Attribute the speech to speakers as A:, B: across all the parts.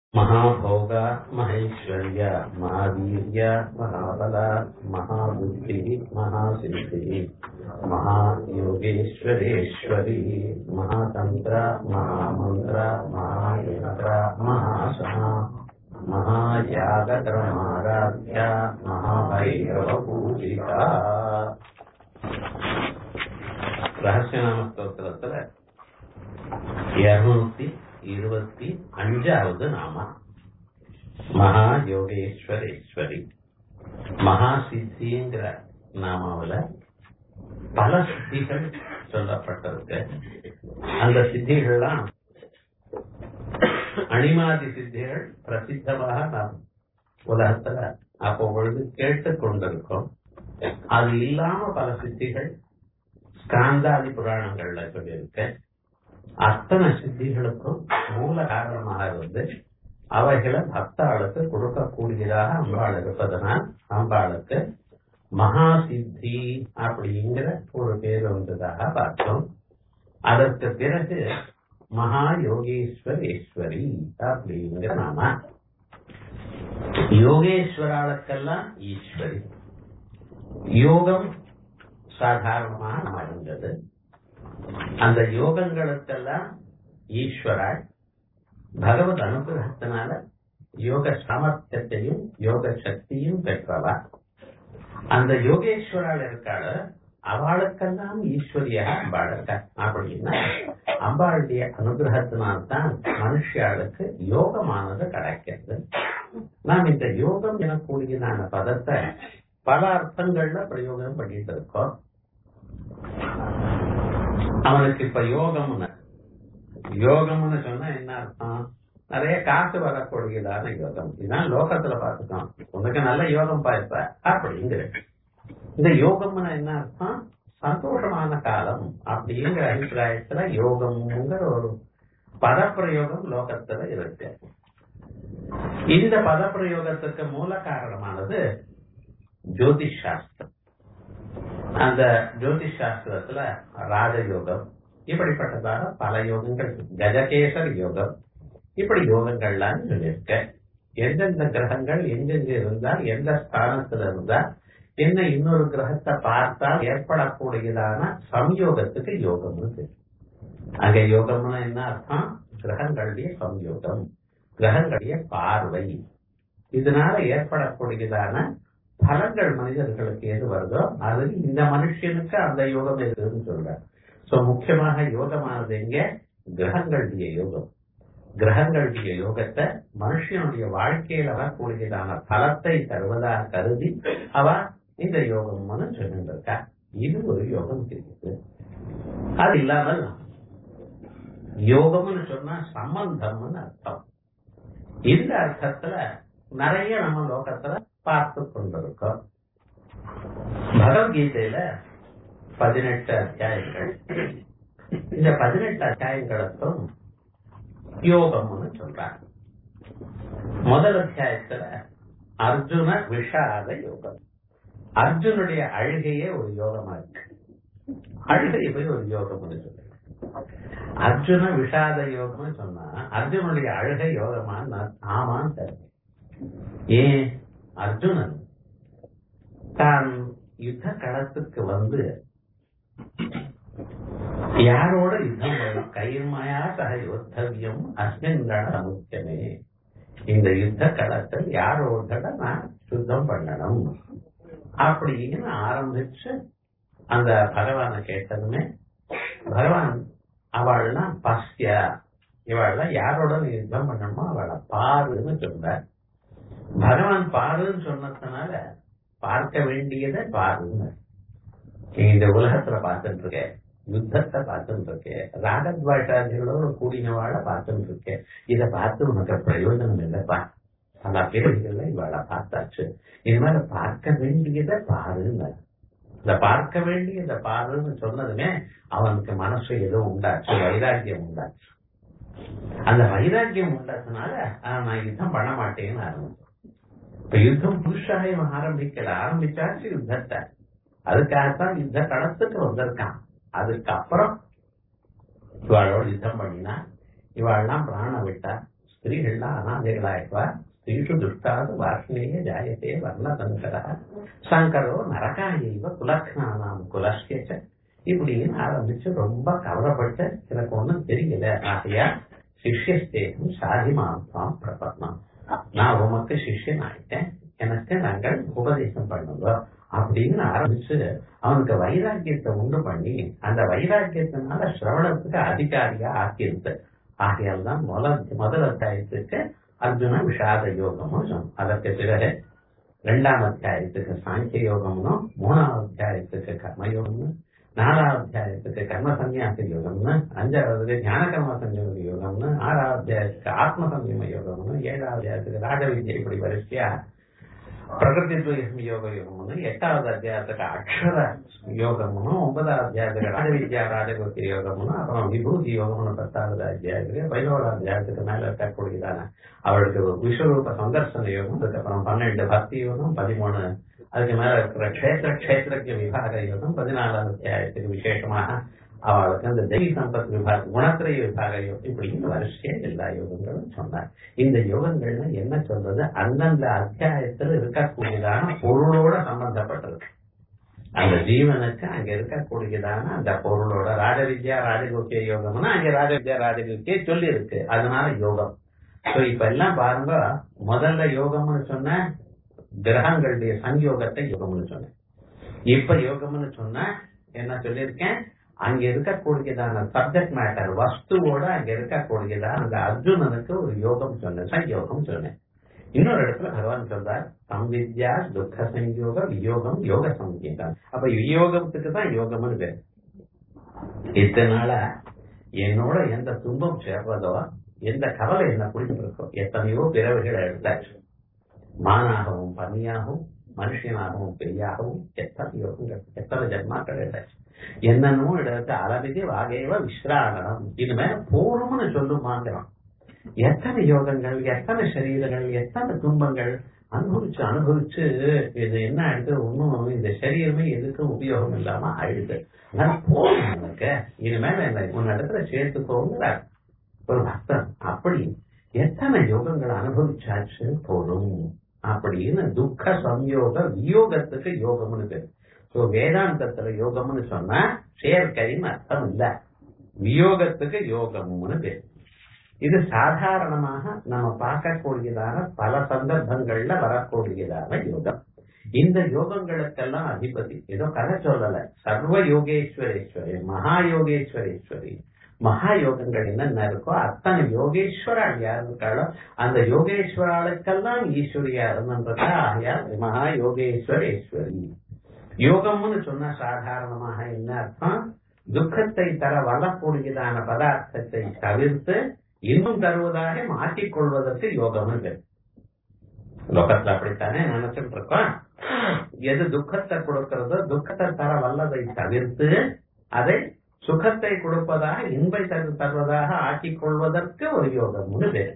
A: महाभोग महेश्वर्य महावीर्य महाबल महाबुद्धिः महासिद्धिः महायोगेश्वरेश्वरी महातन्त्र महामन्त्र महायन्त्र महासना महायागकर्माराध्या महाभैरवपूजिता ரகசியநாம ஸ்தோத்திரத்துல இருநூத்தி இருபத்தி அஞ்சாவது நாம மகா யோகேஸ்வரேஸ்வரி மகா சித்திங்கிற நாமாவில பல சித்திகள் சொல்லப்பட்டிருக்கு அந்த சித்திகள்லாம் அணிமாதி சித்திகள் பிரசித்தமாக நாம் உலகத்துல அப்போ பொழுது கேட்டுக் கொண்டிருக்கோம் அது இல்லாம பல சித்திகள் ஸ்காந்தாதி புராணங்கள்ல சொல்லியிருக்க அத்தனை சித்திகளுக்கும் மூல காரணமாக இருந்து அவைகளை பக்தாளுக்கு கொடுக்கக்கூடியதாக அம்பாள் இருப்பதனால் அம்பாளுக்கு மகா சித்தி அப்படிங்கிற ஒரு பேர் வந்ததாக பார்த்தோம் அதற்கு பிறகு மகா யோகேஸ்வரேஸ்வரி அப்படிங்கிற நாம யோகேஸ்வராளுக்கெல்லாம் ஈஸ்வரி யோகம் சாதாரணமாக அமைந்தது அந்த யோகங்களுக்கெல்லாம் ஈஸ்வராள் பகவத் அனுகிரகத்தினால யோக சாமர்த்தியத்தையும் யோக சக்தியும் பெற்றவா அந்த யோகேஸ்வராள் இருக்காள அவளுக்கெல்லாம் ஈஸ்வரியாக அம்பாள் இருக்கா அப்படின்னா அம்பாளுடைய அனுகிரகத்தினால்தான் மனுஷியாளுக்கு யோகமானது கிடைக்கிறது நாம் இந்த யோகம் எனக்கூடியதான பதத்தை பல அர்த்தங்கள்ல பிரயோகம் பண்ணிட்டு இருக்கோம் அவனுக்கு இப்ப யோகம்னு யோகம்னு சொன்னா என்ன அர்த்தம் நிறைய காசு வரக்கூடியதான யோகம் இதுதான் லோகத்துல பார்த்துக்கோம் உனக்கு நல்ல யோகம் பாய்ப்ப அப்படிங்கிற இந்த யோகம்னு என்ன அர்த்தம் சந்தோஷமான காலம் அப்படிங்கிற அபிப்பிராயத்துல யோகம்ங்கிற ஒரு பதப்பிரயோகம் லோகத்துல இருக்கு இந்த பதப்பிரயோகத்துக்கு மூல காரணமானது ஜோதிஷ் சாஸ்திரம் அந்த ஜோதிஷ் சாஸ்திரத்துல ராஜயோகம் இப்படிப்பட்டதாக பல யோகங்கள் கஜகேசர் யோகம் இப்படி யோகங்கள்லாம் சொல்லியிருக்க எந்தெந்த கிரகங்கள் எங்கெங்க இருந்தா எந்த ஸ்தானத்துல இருந்தா என்ன இன்னொரு கிரகத்தை பார்த்தா ஏற்படக்கூடியதான சம்யோகத்துக்கு யோகம் இருக்கு அங்க யோகம்னா என்ன அர்த்தம் கிரகங்களுடைய சம்யோகம் கிரகங்களுடைய பார்வை இதனால ஏற்படக்கூடியதான பலங்கள் மனிதர்களுக்கு எது வருதோ அது இந்த மனுஷனுக்கு அந்த யோகம் இருக்குதுன்னு சொல்ற சோ முக்கியமாக யோகமானது எங்க கிரகங்களுடைய யோகம் கிரகங்களுடைய யோகத்தை மனுஷனுடைய வாழ்க்கையில வரக்கூடியதான பலத்தை தருவதாக கருதி அவ இந்த யோகம்னு சொல்லிட்டு இருக்கா இது ஒரு யோகம் தெரியுது அது இல்லாமல் யோகம்னு சொன்னா சம்பந்தம்னு அர்த்தம் இந்த அர்த்தத்துல நிறைய நம்ம லோகத்துல பார்த்து கொண்டிருக்கோம் பகவத்கீதையில பதினெட்டு அத்தியாயங்கள் இந்த பதினெட்டு அத்தியாயங்களுக்கும் யோகம்னு சொல்றாங்க முதல் அத்தியாயத்துல அர்ஜுன விஷாத யோகம் அர்ஜுனுடைய அழுகையே ஒரு யோகமா இருக்கு அழுகை போய் ஒரு யோகம்னு சொல்ற அர்ஜுன விஷாத யோகம்னு சொன்னா அர்ஜுனுடைய அழுகை யோகமான்னு ஆமான்னு தருது ஏன் அர்ஜுனன் தான் யுத்த களத்துக்கு வந்து யாரோட யுத்தம் கைர்மயா சக யோத்தவியம் அஸ்மின் முக்கியமே இந்த யுத்த களத்தில் யாரோட நான் யுத்தம் பண்ணணும் அப்படின்னு ஆரம்பிச்சு அந்த பகவானை கேட்டதுமே பகவான் அவள்லாம் பஸ்யா இவள்லாம் யாரோட நீ யுத்தம் பண்ணணுமோ அவளை பாருன்னு சொல்ற பகவான் பாருன்னு சொன்னதுனால பார்க்க வேண்டியதை பாருங்க இந்த உலகத்துல பார்த்துட்டு இருக்கேன் யுத்தத்தை பார்த்துட்டு இருக்கேன் ராகத்வாட்டாதிகளோட கூடினவாழ பார்த்துட்டு இருக்கேன் இதை பார்த்து உனக்கு பிரயோஜனம் இல்லப்பா பல பேர்கள்ல இவாளை பார்த்தாச்சு இது மாதிரி பார்க்க வேண்டியதை பாருங்க இந்த பார்க்க வேண்டியதை பாருன்னு சொன்னதுமே அவனுக்கு மனசு ஏதோ உண்டாச்சு வைராக்கியம் உண்டாச்சு அந்த வைராக்கியம் உண்டாச்சுனால நான் யுத்தம் பண்ண மாட்டேன்னு ஆரம்பிச்சேன் இப்ப யுத்தம் புதுசாக இவன் ஆரம்பிக்கல ஆரம்பிச்சாச்சு யுத்தத்தை அதுக்காகத்தான் யுத்த களத்துக்கு வந்திருக்கான் அதுக்கப்புறம் இவாளோட யுத்தம் பண்ணினா இவாள்லாம் பிராண விட்டா ஸ்திரீகள்லாம் அனாதைகளாயிடுவா ஸ்திரீஷு துஷ்டாது வார்ஷ்ணேய ஜாயத்தே வர்ணதங்கரா சங்கரோ நரகாயைவ குலக்னானாம் குலஸ்யச்ச இப்படின்னு ஆரம்பிச்சு ரொம்ப கவலைப்பட்டு எனக்கு ஒண்ணும் தெரியல ஆகையா சிஷ்யஸ்தேகம் சாதிமாத்மாம் பிரபத்னம் நான் உமக்கு சிஷ்யன் ஆயிட்டேன் எனக்கு நாங்கள் உபதேசம் பண்ணுங்க அப்படின்னு ஆரம்பிச்சு அவனுக்கு வைராக்கியத்தை உண்டு பண்ணி அந்த வைராக்கியத்தினால சிரவணத்துக்கு அதிகாரியா ஆக்கியிருக்கு ஆகையால் தான் முதல் முதல் அத்தியாயத்துக்கு அர்ஜுன விஷாத யோகமும் சொன்னோம். அதற்கு பிறகு இரண்டாம் அத்தியாயத்துக்கு சாங்கிய யோகம்னும் மூணாவது அத்தியாயத்துக்கு கர்மயோகம்னு நாலாவது அத்தியாயத்துக்கு கர்ம சந்நியாச யோகம்னு அஞ்சாவது ஞான கர்ம சஞ்சயோக யோகம்னு ஆறாவது அத்தியாயத்துக்கு ஆத்ம சம்யம யோகம்னு ஏழாவது அத்தியாயத்துக்கு ராஜவித்யை இப்படி வரிசையா பிரகிருதி துவயம் யோக யோகம்னு எட்டாவது அத்தியாயத்துக்கு அக்ஷர யோகம்னு ஒன்பதாவது அத்தியாயத்துக்கு ராஜவித்யா ராஜகுத்தி யோகம்னு அப்புறம் விபூதி யோகம்னு பத்தாவது அத்தியாயத்துக்கு பதினோராவது அத்தியாயத்துக்கு மேல இருக்கக்கூடியதான அவளுக்கு விஸ்வரூப சந்தர்சன யோகம் அதுக்கப்புறம் பன்னெண்டு பக்தி யோகம் பதிமூணு அதுக்கு மேல இருக்கிற கஷேத்திர கஷேத்திரக்கு விபாக யோகம் பதினாலாவது அத்தியாயத்துக்கு விசேஷமாக அவளுக்கு அந்த தெய்வ சம்பத் விபாக குணத்திரை விபாக யோகம் இப்படின்னு வரிசையா எல்லா யோகங்களும் சொன்னார் இந்த யோகங்கள்ல என்ன சொல்றது அந்தந்த அத்தியாயத்தில் இருக்கக்கூடியதான பொருளோட சம்பந்தப்பட்டது அந்த ஜீவனுக்கு அங்க இருக்கக்கூடியதான அந்த பொருளோட ராஜவித்யா ராஜகுக்கிய யோகம்னா அங்க ராஜவித்யா ராஜகுக்கிய சொல்லி இருக்கு அதனால யோகம் சோ இப்ப எல்லாம் பாருங்க முதல்ல யோகம்னு சொன்ன கிரகங்களுடைய சங்கயோகத்தை யோகம்னு சொன்னேன் இப்ப யோகம்னு சொன்னா என்ன சொல்லியிருக்கேன் அங்க இருக்கக்கூடியதான சப்ஜெக்ட் மேட்டர் வஸ்துவோட அங்க இருக்கக்கூடியதான அந்த அர்ஜுனனுக்கு ஒரு யோகம் சொன்னேன் சங்கயோகம் சொன்னேன் இன்னொரு இடத்துல பகவான் சொல்றார் சம்வித்யா துக்க சங்கயோக வியோகம் யோக சங்கீதம் அப்ப வியோகத்துக்கு தான் யோகம்னு பேர் இத்தனை நாளா என்னோட எந்த துன்பம் சேர்றதோ எந்த கவலை என்ன பிடிச்சிருக்கோ எத்தனையோ பிறவைகளை எடுத்தாச்சு மானாகவும் பன்னியாகவும் மனுஷனாகவும் பெரியாகவும் எத்தனை யோகங்கள் எத்தனை ஜென்மாக்கள் எடுத்தாச்சு என்னென்னமோ இடத்து அளவிதி வாகேவ விஸ்ராகணம் இனிமே போரும்னு சொல்லுமாங்கிறோம் எத்தனை யோகங்கள் எத்தனை சரீரங்கள் எத்தனை துன்பங்கள் அனுபவிச்சு அனுபவிச்சு இது என்ன ஆயிடுது ஒன்னும் இந்த சரீரமே எதுக்கும் உபயோகம் இல்லாம ஆயிடுது அதனால போதும் எனக்கு இனிமேல் என்ன உன் இடத்துல சேர்த்துக்கோங்கிற ஒரு பக்தன் அப்படி எத்தனை யோகங்கள் அனுபவிச்சாச்சு போதும் அப்படின்னு துக்க சம்யோக வியோகத்துக்கு யோகம்னு பேரு சோ வேதாந்தத்துல யோகம்னு சொன்னா சேர்க்கைன்னு அர்த்தம் இல்ல வியோகத்துக்கு யோகம்னு பேரு இது சாதாரணமாக நம்ம பார்க்கக்கூடியதான பல சந்தர்ப்பங்கள்ல வரக்கூடியதான யோகம் இந்த யோகங்களுக்கெல்லாம் அதிபதி ஏதோ கதை சொல்லல சர்வ யோகேஸ்வரேஸ்வரி மகா யோகேஸ்வரேஸ்வரி மகா யோகங்கள் என்னென்ன இருக்கோ அத்தனை யோகேஸ்வரால் யார் இருக்காளோ அந்த யோகேஸ்வராளுக்கெல்லாம் ஈஸ்வரியா இருந்ததா ஆகையால் மகா யோகேஸ்வரேஸ்வரி யோகம்னு சொன்னா சாதாரணமாக என்ன அர்த்தம் துக்கத்தை தர வரக்கூடியதான பதார்த்தத்தை தவிர்த்து இன்னும் தருவதாக மாற்றிக் கொள்வதற்கு யோகம் லோகத்துல அப்படித்தானே நினைச்சிட்டு இருக்கோம் எது துக்கத்தை கொடுக்கிறதோ துக்கத்தை தர வல்லதை தவிர்த்து அதை சுகத்தை கொடுப்பதாக இன்பை தரு தருவதாக ஆக்கிக் கொள்வதற்கு ஒரு யோகம்னு பேரு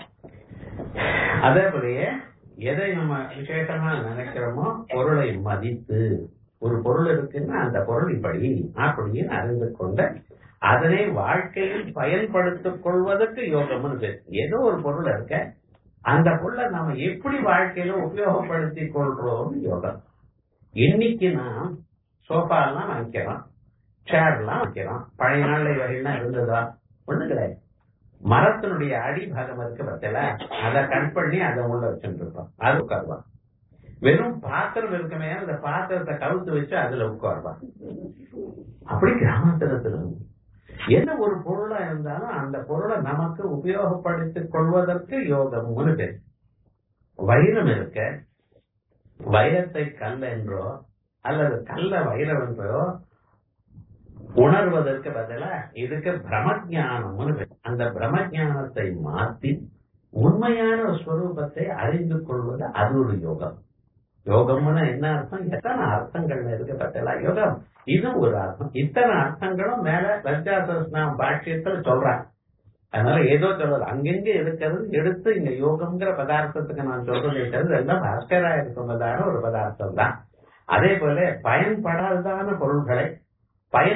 A: அதே போலயே எதை நம்ம விசேஷமா நினைக்கிறோமோ பொருளை மதித்து ஒரு பொருள் இருக்குன்னா அந்த பொருள் இப்படி அப்படின்னு அறிந்து கொண்டு அதனை வாழ்க்கையில் பயன்படுத்திக் கொள்வதற்கு யோகம்னு பேர் ஏதோ ஒரு பொருள் இருக்க அந்த பொருளை நாம எப்படி வாழ்க்கையில உபயோகப்படுத்திக் கொள்றோம் யோகம் இன்னைக்கு நாம் சோஃபா எல்லாம் வைக்கிறோம் சேர் எல்லாம் வைக்கிறோம் பழைய நாள்ல வகையெல்லாம் இருந்ததா ஒண்ணு கிடையாது மரத்தினுடைய அடிபாகம் இருக்கு பத்தில அதை கட் பண்ணி அதை உள்ள வச்சுட்டு இருப்போம் அது உட்காருவான் வெறும் பாத்திரம் இருக்குமே அந்த பாத்திரத்தை கவுத்து வச்சு அதுல உட்காருவான் அப்படி கிராமத்துல என்ன ஒரு பொருளா இருந்தாலும் அந்த பொருளை நமக்கு உபயோகப்படுத்திக் கொள்வதற்கு யோகம்னு பேர் வைரம் இருக்க வைரத்தை கல் என்றோ அல்லது கல்ல வைரம் என்றோ உணர்வதற்கு பதிலா இதுக்கு பிரமஜானம்னு பேர் அந்த பிரமஜானத்தை மாற்றி உண்மையான ஸ்வரூபத்தை அறிந்து கொள்வது அது ஒரு யோகம் யோகம்னு என்ன அர்த்தம் எத்தனை அர்த்தங்கள் இருக்கு பத்தலா யோகம் இது ஒரு அர்த்தம் இத்தனை அர்த்தங்களும் மேல லஜ்ஜாசனம் பாஷ்யத்துல சொல்றாங்க அதனால ஏதோ சொல்றது அங்கெங்க இருக்கிறது எடுத்து இங்க யோகம்ங்கிற பதார்த்தத்துக்கு நான் சொல்றதை தவிர எல்லாம் பாஸ்கரா இருக்கும்பதான ஒரு பதார்த்தம் தான் அதே போல பயன்படாததான பொருள்களை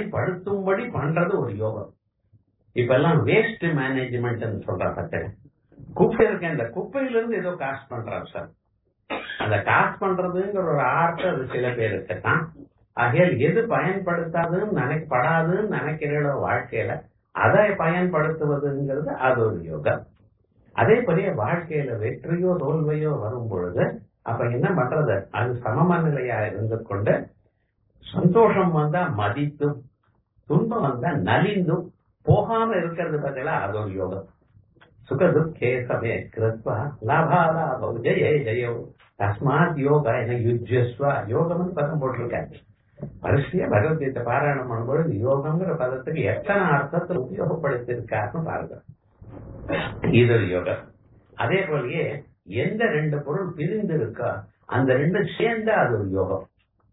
A: பயன்படுத்தும்படி பண்றது ஒரு யோகம் இப்ப எல்லாம் வேஸ்ட் மேனேஜ்மெண்ட் சொல்ற பத்தல குப்பை இருக்கேன் இந்த குப்பையில இருந்து ஏதோ காசு பண்றாரு சார் அந்த காசு பண்றதுங்கிற ஒரு ஆர்ட் அது சில பேருக்கு தான் ஆகையால் எது பயன்படுத்தாதுன்னு நினைக்கப்படாதுன்னு நினைக்கிறீங்களோ வாழ்க்கையில அதை பயன்படுத்துவதுங்கிறது அது ஒரு யோகம் அதே போல வாழ்க்கையில வெற்றியோ தோல்வையோ வரும் பொழுது அப்ப என்ன பண்றது அது சமம நிலையா இருந்து கொண்டு சந்தோஷம் வந்தா மதித்தும் துன்பம் வந்தா நலிந்தும் போகாம இருக்கிறது பதிலா அது ஒரு யோகம் சுகதுக்கே சமே கிருத்வா லாபாலாபௌ ஜெய ஜெயோ தஸ்மாத் யோகா என யுஜஸ்வா யோகம்னு பதம் போட்டிருக்காங்க வரிசையா பகவத்கீதை பாராயணம் பண்ணும்பொழுது யோகம்ங்கிற பதத்துக்கு எத்தனை அர்த்தத்தை உபயோகப்படுத்தியிருக்காருன்னு பாருங்க இது ஒரு யோகம் அதே போலயே எந்த ரெண்டு பொருள் பிரிந்து இருக்கோ அந்த ரெண்டு சேர்ந்தா அது ஒரு யோகம்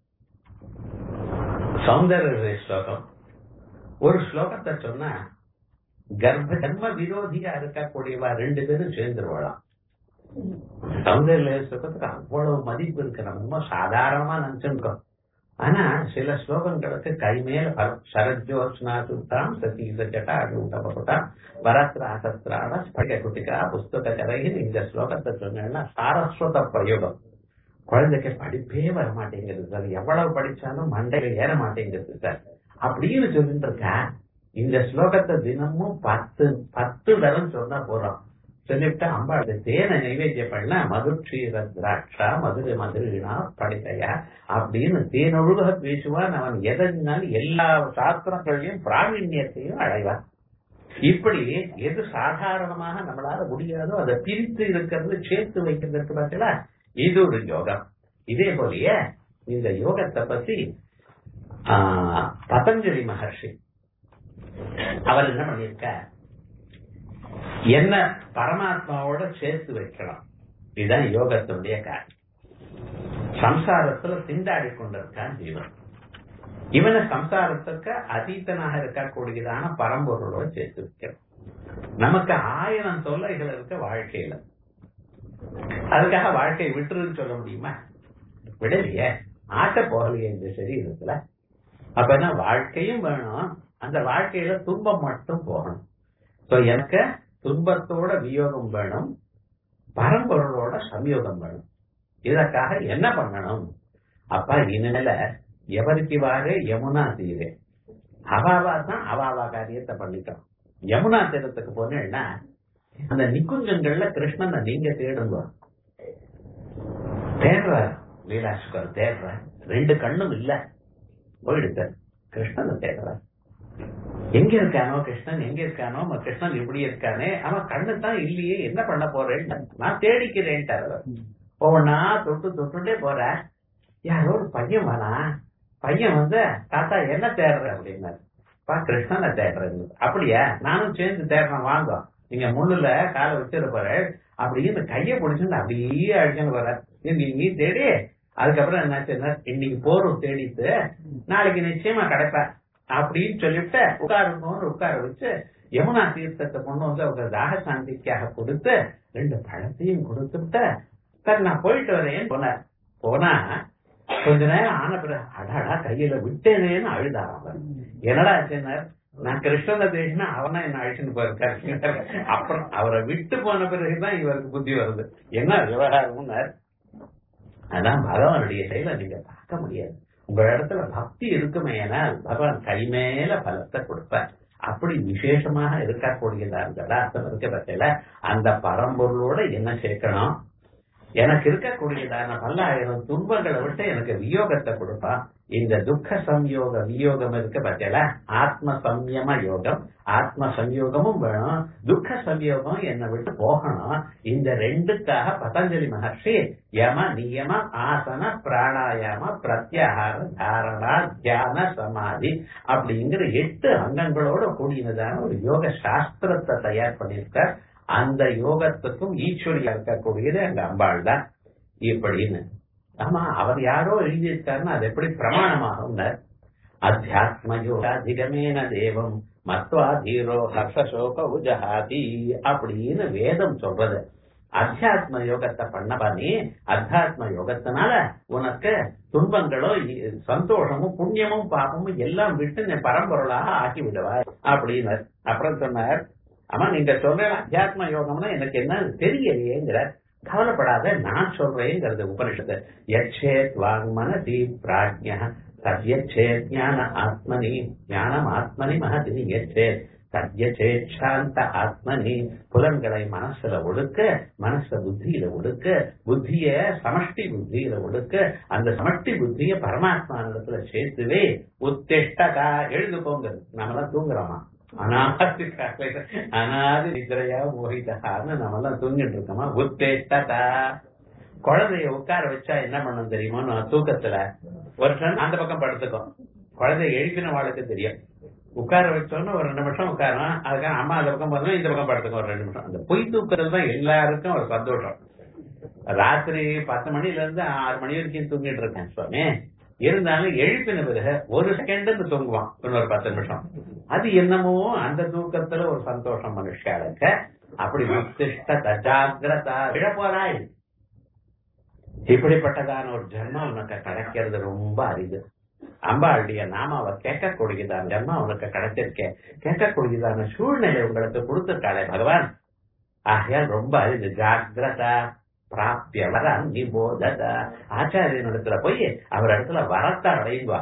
A: சௌந்தர்ய ஸ்லோகம் ஒரு ஸ்லோகத்தை சொன்னா கர்ப்ப ஜன்ம விரோதியா இருக்கக்கூடியவா ரெண்டு பேரும் சேர்ந்துருவாளாம் சௌந்தர்ய ஸ்லோகத்துக்கு அவ்வளவு மதிப்பு இருக்கு நம்ம ரொம்ப சாதாரணமா நினைச்சிருக்கோம் ஆனா சில ஸ்லோகங்களுக்கு கை மேல பலம் சரஜோத்னா சுத்தாம் சதி சட்டா அடூட்டப்பட்டாம் வரத்ரா சத்ரான ஸ்படிக குட்டிகா புஸ்தக கரையில் இந்த ஸ்லோகத்தை சொன்னேன்னா சாரஸ்வத பிரயோகம் குழந்தைக்கு படிப்பே வர மாட்டேங்குது சார் எவ்வளவு படிச்சாலும் மண்டையில ஏற மாட்டேங்குது சார் அப்படின்னு சொல்லிட்டு இருக்கா இந்த ஸ்லோகத்தை தினமும் பத்து பத்து தரம் சொன்னா போறோம் சொல்லிவிட்டு அம்பாள் தேனை நைவேத்தியம் பண்ண மதுட்சீர திராட்சா மதுரை மதுரினா படைத்தையா அப்படின்னு தேனொழுக பேசுவான் அவன் எதனாலும் எல்லா சாஸ்திரங்களையும் பிராவீண்யத்தையும் அடைவான் இப்படி எது சாதாரணமாக நம்மளால முடியாதோ அதை பிரித்து இருக்கிறது சேர்த்து வைக்கிறதுக்கு பார்த்தீங்களா இது ஒரு யோகம் இதே போலயே இந்த யோகத்தை பத்தி ஆஹ், பதஞ்சலி மகர்ஷி அவர் என்ன பண்ணியிருக்கார் என்ன பரமாத்மாவோட சேர்த்து வைக்கணும் இதுதான் யோகத்தினுடைய காரியம் சம்சாரத்துல திண்டாடி கொண்டிருக்கான் ஜீவன் இவனை சம்சாரத்துக்கு அதீத்தனாக இருக்கக்கூடியதான பரம்பொருளோட சேர்த்து வைக்கணும் நமக்கு ஆயிரம் தொல்லைகள் இருக்க வாழ்க்கையில அதுக்காக வாழ்க்கையை விட்டுருன்னு சொல்ல முடியுமா விடலையே ஆட்ட போகலையே இந்த சரீரத்துல அப்ப என்ன வாழ்க்கையும் வேணும் அந்த வாழ்க்கையில துன்பம் மட்டும் போகணும் சோ எனக்கு துன்பத்தோட வியோகம் வேணும் பரம்பொருளோட சம்யோகம் வேணும் இதற்காக என்ன பண்ணணும் அப்பா இனிமேல எவருக்கு வாரு யமுனா தீரே அவாவா தான் அவாவா காரியத்தை பண்ணிட்டோம் யமுனா தீரத்துக்கு போனேன்னா அந்த நிக்குஞ்சங்கள்ல கிருஷ்ணனை நீங்க தேடுங்க தேடுற லீலாஸ்கர் தேடுற ரெண்டு கண்ணும் இல்ல போயிடுத்த கிருஷ்ணனை தேடுற எங்க இருக்கானோ கிருஷ்ணன் எங்க இருக்கானோ அவன் கிருஷ்ணன் இப்படி இருக்கானே அவன் கண்ணு தான் இல்லையே என்ன பண்ண போறேன்னு நான் தேடிக்கிறேன்ட்டார் அவர். ஒவ்வொன்னா தொட்டு தொட்டுட்டே போற யாரோ ஒரு பையன் வேணா பையன் வந்து தாத்தா என்ன தேடுற அப்படின்னாரு பா கிருஷ்ணனை தேடுறேன் அப்படியா நானும் சேர்ந்து தேடுறேன் வாங்க நீங்க முள்ளுல காலை வச்சிட போற அப்படின்னு கைய பிடிச்சுன்னு அப்படியே அழிச்சுன்னு வர நீ தேடி அதுக்கப்புறம் என்னாச்சுன்னா இன்னைக்கு போறோம் தேடிட்டு நாளைக்கு நிச்சயமா கிடைப்ப அப்படின்னு சொல்லிவிட்டு உட்காருங்கன்னு உட்கார வச்சு யமுனா தீர்த்தத்தை கொண்டு வந்து அவங்க தாக சாந்திக்காக கொடுத்து ரெண்டு பழத்தையும் கொடுத்துட்டு சார் நான் போயிட்டு வரேன் போனார் போனா கொஞ்ச நேரம் ஆன பிறகு அடாடா கையில விட்டேனேன்னு அழுதாராம் அவர். என்னடா ஆச்சுன்னார் நான் கிருஷ்ணனை தேடினா அவனா என்ன அழிச்சுன்னு போயிருக்காரு அப்புறம் அவரை விட்டு போன பிறகுதான் இவருக்கு புத்தி வருது என்ன விவகாரம்னார் அதான் பகவானுடைய செயலை நீங்க பார்க்க முடியாது உங்க இடத்துல பக்தி இருக்குமே பகவான் கை மேல பலத்தை கொடுப்பார் அப்படி விசேஷமாக இருக்கக்கூடியதா இருக்கிறதா அர்த்தம் இருக்க பட்சத்துல அந்த பரம்பொருளோட என்ன சேர்க்கணும் எனக்கு இருக்கக்கூடியதான பல்லாயிரம் துன்பங்களை விட்டு எனக்கு வியோகத்தை கொடுப்பா இந்த துக்க சம்யோக வியோகம் இருக்க பட்சல ஆத்ம சம்யம யோகம் ஆத்ம சம்யோகமும் வேணும் துக்க சம்யோகம் என்னை விட்டு போகணும் இந்த ரெண்டுக்காக பதஞ்சலி மகர்ஷி யம நியம ஆசன பிராணாயாம பிரத்யாகார தாரணா தியான சமாதி அப்படிங்கிற எட்டு அங்கங்களோட கூடியதான ஒரு யோக சாஸ்திரத்தை தயார் பண்ணியிருக்கார் அந்த யோகத்துக்கும் ஈஸ்வரியா இருக்கக்கூடியது அங்க அம்பாள் தான் இப்படின்னு ஆமா அவர் யாரோ எழுதியிருக்காருன்னா அது எப்படி பிரமாணமாகும் அத்தியாத்ம யோகாதிகமேன தேவம் மத்வா தீரோ ஹர்ஷசோக உஜஹாதி அப்படின்னு வேதம் சொல்றது அத்தியாத்ம யோகத்தை பண்ண பண்ணி அத்தியாத்ம யோகத்தினால உனக்கு துன்பங்களோ இ- சந்தோஷமும் புண்ணியமும் பாபமும் எல்லாம் விட்டு நீ பரம்பொருளாக ஆக்கி விடுவாய் அப்படின்னு அப்புறம் சொன்னார் ஆமா நீங்க சொல்ற அத்தியாத்ம யோகம்னா எனக்கு என்ன தெரியலையேங்கிற கவலைப்படாத நான் சொல்றேங்கிறது உபனிஷத்து யச்சேத் வாங்மனதி பிராஜ்ய தத்யச்சேத் ஞான ஆத்மனி ஞானம் ஆத்மனி மகதி யச்சேத் தத்யச்சேத் சாந்த ஆத்மனி புலன்களை மனசுல ஒடுக்க மனச புத்தியில ஒடுக்க புத்திய சமஷ்டி புத்தியில ஒடுக்க அந்த சமஷ்டி புத்திய பரமாத்மா இடத்துல சேர்த்துவே உத்திஷ்டகா எழுதுக்கோங்க நம்மளாம் தூங்குறோமா அனாதி காலையில அனாதி நிதிரையா மோகிதகான்னு நம்ம எல்லாம் தூங்கிட்டு இருக்கோமா உத்தேஷ்டதா குழந்தைய உட்கார வச்சா என்ன பண்ணும் தெரியுமா நான் தூக்கத்துல ஒரு கண் அந்த பக்கம் படுத்துக்கும் குழந்தைய எழுப்பின வாழ்க்கை தெரியும் உட்கார வச்சோன்னு ஒரு ரெண்டு நிமிஷம் உட்காரம் அதுக்காக அம்மா அந்த பக்கம் பார்த்தோம் இந்த பக்கம் படுத்துக்கும் ஒரு ரெண்டு நிமிஷம் அந்த பொய் தூக்குறது தான் எல்லாருக்கும் ஒரு சந்தோஷம் ராத்திரி பத்து மணில இருந்து ஆறு மணி வரைக்கும் தூங்கிட்டு இருக்கேன் சுவாமி இருந்தாலும் எழுப்பின பிறகு ஒரு செகண்ட் தூங்குவான் இன்னொரு பத்து நிமிஷம் அது என்னமோ அந்த தூக்கத்துல ஒரு சந்தோஷம் மனுஷாளுக்கு அப்படி உத்திஷ்ட தஜாகிரதா விழ போறாய் இப்படிப்பட்டதான ஒரு ஜென்மம் உனக்கு கிடைக்கிறது ரொம்ப அரிது அம்பாளுடைய நாமாவை கேட்கக்கூடியதான ஜென்மம் உனக்கு கிடைச்சிருக்கேன் கேட்கக்கூடியதான சூழ்நிலை உங்களுக்கு கொடுத்திருக்காளே பகவான் ஆகையால் ரொம்ப அரிது ஜாகிரதா பிராப்பிய வர நிபோதத ஆச்சாரியன் இடத்துல போய் அவர் இடத்துல வரத்தை அடைவா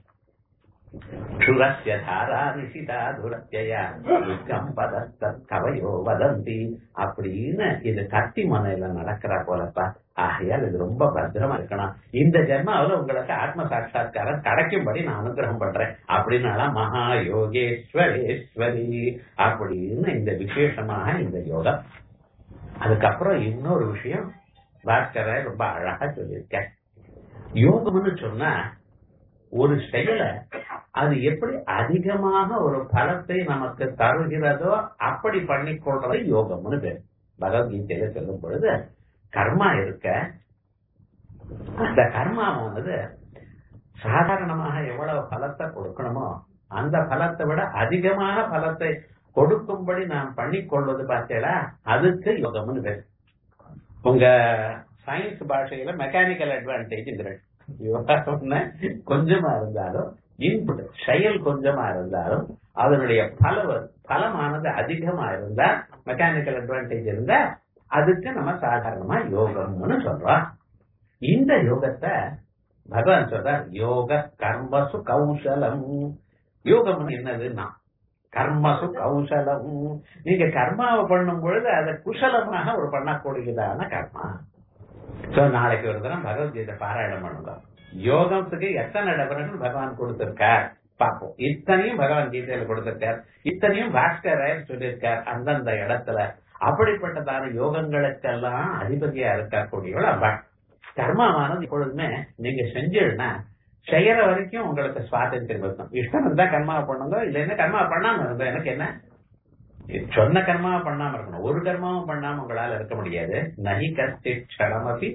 A: சுரஸ்ய தாரா நிஷிதா துரத்தியா பதஸ்தத் கவையோ வதந்தி அப்படின்னு இது கத்தி மனையில நடக்கிற போலப்பா ஆகையால் இது ரொம்ப பத்திரமா இருக்கணும் இந்த ஜென்மாவில உங்களுக்கு ஆத்ம சாட்சா்காரம் கிடைக்கும்படி நான் அனுகிரகம் பண்றேன் அப்படின்னால மகா யோகேஸ்வரேஸ்வரி அப்படின்னு இந்த விசேஷமாக இந்த யோகம் அதுக்கப்புறம் இன்னொரு விஷயம் பாஸ்கர ரொம்ப அழகா சொல்லியிருக்கேன் யோகம்னு சொன்னா ஒரு செயலை அது எப்படி அதிகமாக ஒரு பலத்தை நமக்கு தருகிறதோ அப்படி பண்ணிக்கொள்றது யோகம்னு பேர் பகவத்கீதையில சொல்லும் பொழுது கர்மா இருக்க அந்த கர்மாவானது சாதாரணமாக எவ்வளவு பலத்தை கொடுக்கணுமோ அந்த பலத்தை விட அதிகமான பலத்தை கொடுக்கும்படி நாம் பண்ணிக்கொள்வது பார்த்தீங்களா அதுக்கு யோகம்னு பேர் உங்க சயின்ஸ் பாஷையில மெக்கானிக்கல் அட்வான்டேஜ் யோகாசம்னா கொஞ்சமா இருந்தாலும் இன்புட் செயல் கொஞ்சமா இருந்தாலும் அதனுடைய பல பலமானது அதிகமா இருந்தா மெக்கானிக்கல் அட்வான்டேஜ் இருந்தா அதுக்கு நம்ம சாதாரணமா யோகம்னு சொல்றோம் இந்த யோகத்தை பகவான் சொல்றார் யோக கர்மசு கௌசலம் யோகம் என்னதுன்னா கர்மசு கௌசலம் நீங்க கர்மாவை பண்ணும் பொழுது அதை குசலமாக ஒரு பண்ணக்கூடியதான கர்மா சோ நாளைக்கு ஒரு தினம் பகவத்கீதை பாராயணம் பண்ணுங்க யோகத்துக்கு எத்தனை இடவர்கள் பகவான் கொடுத்திருக்கார் பார்ப்போம் இத்தனையும் பகவான் கீதையில கொடுத்திருக்கார் இத்தனையும் பாஸ்கர் சொல்லியிருக்கார் அந்தந்த இடத்துல அப்படிப்பட்டதான யோகங்களுக்கெல்லாம் அதிபதியா இருக்கக்கூடியவள் அம்பாள் கர்மாவானது எப்பொழுதுமே நீங்க செஞ்சீங்கன்னா செய்யற வரைக்கும் உங்களுக்கு சுவாதந்திரம் இருக்கும் இஷ்டம் இருந்தா கர்மாவை பண்ணுங்க இல்லைன்னா கர்மா பண்ணாம இருந்தோம் எனக்கு என்ன சொன்ன கர்மாவை பண்ணாம இருக்கணும் ஒரு கர்மாவும் பண்ணாம உங்களால இருக்க முடியாது நகி கஸ்தி க்ஷணமபி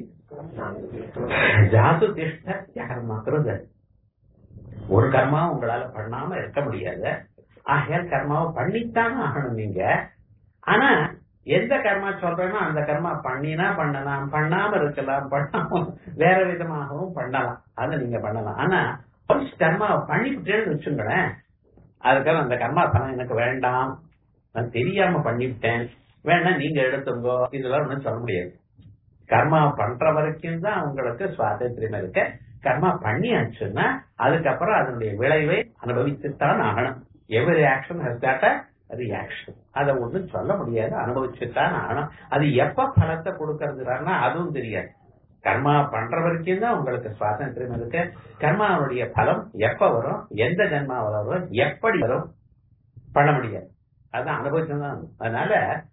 A: ஜாது திஷ்ட கர்மா கருத ஒரு கர்மாவும் உங்களால பண்ணாம இருக்க முடியாது ஆகையால் கர்மாவை பண்ணித்தான் ஆகணும் நீங்க ஆனா எந்த கர்மா சொல்றேனோ அந்த கர்மா பண்ணினா பண்ணலாம் பண்ணாம இருக்கலாம் பண்ணாம வேற விதமாகவும் பண்ணலாம் அதை நீங்க பண்ணலாம் ஆனா கர்மாவை பண்ணிவிட்டேன்னு வச்சுங்களேன் அதுக்காக அந்த கர்மா பணம் எனக்கு வேண்டாம் நான் தெரியாம பண்ணிவிட்டேன் வேணா நீங்க எடுத்துங்கோ இதெல்லாம் ஒண்ணும் சொல்ல முடியாது கர்மா பண்ற வரைக்கும் தான் உங்களுக்கு சுவாதந்திரம் இருக்க கர்மா பண்ணியாச்சுன்னா அதுக்கப்புறம் அதனுடைய விளைவை அனுபவிச்சுத்தான் ஆகணும் every action has that reaction அதை ஒண்ணும் சொல்ல முடியாது அனுபவிச்சுத்தான் ஆகணும் அது எப்ப பலத்தை கொடுக்கறதுனா அதுவும் தெரியாது கர்மா பண்ற வரைக்கும் தான் உங்களுக்கு சுவாதந்திரம் இருக்கு கர்மாவுடைய பலம் எப்ப வரும் எந்த ஜென்மாவில் வரும் எப்படி வரும் பண்ண முடியாது அதான் அனுபவிச்சுதான் அதனால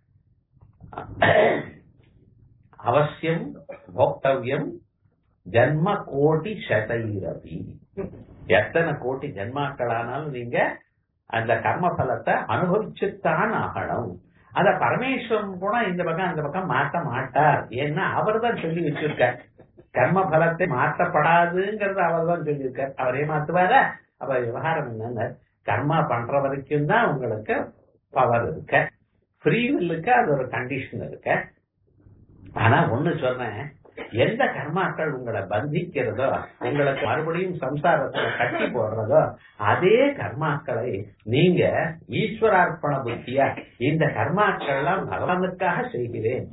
A: அவசியம் போக்தவ்யம் ஜன்ம கோட்டி சதைரவி எத்தனை கோட்டி ஜென்மாக்களானாலும் நீங்க அந்த கர்ம பலத்தை அனுபவிச்சுத்தான் ஆகணும் அத பரமேஸ்வரன் கூட இந்த பக்கம் அந்த பக்கம் மாற்ற மாட்டார் ஏன்னா அவர் தான் சொல்லி வச்சிருக்கார் கர்ம பலத்தை மாற்றப்படாதுங்கிறது அவர் தான் சொல்லியிருக்கார் அவரே மாத்துவாரா அப்ப விவகாரம் என்னங்க கர்மா பண்ற வரைக்கும் தான் உங்களுக்கு பவர் இருக்க ஃப்ரீ வில்லுக்கு அது ஒரு கண்டிஷன் இருக்க ஆனா ஒண்ணு சொன்னேன் எந்த கர்மாக்கள் உங்களை பந்திக்கிறதோ உங்களுக்கு மறுபடியும் சம்சாரத்துல கட்டி போடுறதோ அதே கர்மாக்களை நீங்க ஈஸ்வரார்ப்பண புத்தியா இந்த கர்மாக்கள்லாம் பகவானுக்காக செய்கிறேன்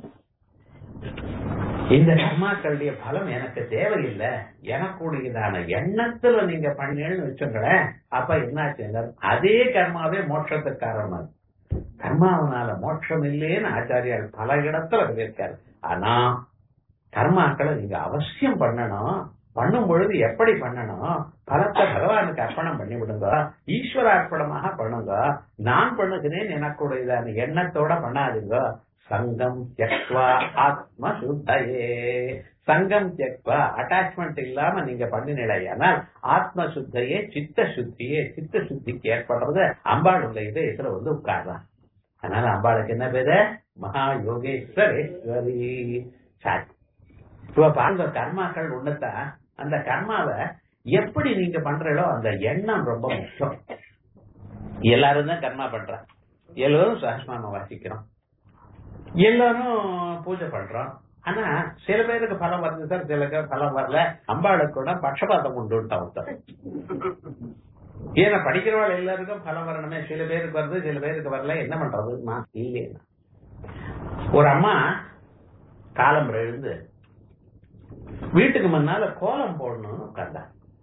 A: இந்த கர்மாக்களுடைய பலம் எனக்கு தேவையில்லை எனக்குடையதான எண்ணத்துல நீங்க பண்ணீங்கன்னு வச்சுங்களேன் அப்ப என்னாச்சு அதே கர்மாவே மோட்சத்துக்கு காரணம் கர்மாவனால மோட்சம் இல்லைன்னு ஆச்சாரியார் பல இடத்துல சொல்லியிருக்காரு ஆனா கர்மாக்களை நீங்க அவசியம் பண்ணணும் பண்ணும் பொழுது எப்படி பண்ணணும் பலத்தை பகவானுக்கு அர்ப்பணம் பண்ணி விடுங்க ஈஸ்வர அர்ப்பணமாக பண்ணுங்க நான் பண்ணுகிறேன் எனக்குடையதான எண்ணத்தோட பண்ணாதுங்க சங்கம் தியக்வா ஆத்ம சுத்தையே சங்கம் தியக்வா அட்டாச்மெண்ட் இல்லாம நீங்க பண்ணினால் ஆத்ம சுத்தையே சித்த சுத்தியே சித்த சுத்திக்கு ஏற்படுறது அம்பாளுடைய இது இதுல வந்து உட்காரலாம் அதனால அம்பாளுக்கு என்ன பேரு மகா யோகேஸ்வரேஸ்வரி சாரி இப்ப பாருங்க கர்மாக்கள் ஒண்ணுதான் அந்த கர்மாவை எப்படி நீங்க பண்றீங்களோ அந்த எண்ணம் ரொம்ப முக்கியம் எல்லாரும் தான் கர்மா பண்றான் எல்லாரும் சஹஸ்நாமம் வாசிக்கிறோம் எல்லாரும் பூஜை பண்றோம் ஆனா சில பேருக்கு பலம் வருது சார் சில பேருக்கு பலம் வரல அம்பாளுக்கு கூட பட்சபாதம் உண்டு ஒருத்தர் ஏன்னா படிக்கிறவாள் எல்லாருக்கும் பலம் வரணுமே சில பேருக்கு வருது சில பேருக்கு வரல என்ன பண்றதுமா இல்லையா ஒரு அம்மா காலம் எழுந்து வீட்டுக்கு முன்னால கோலம் போடணும்னு உட்கார்ந்தா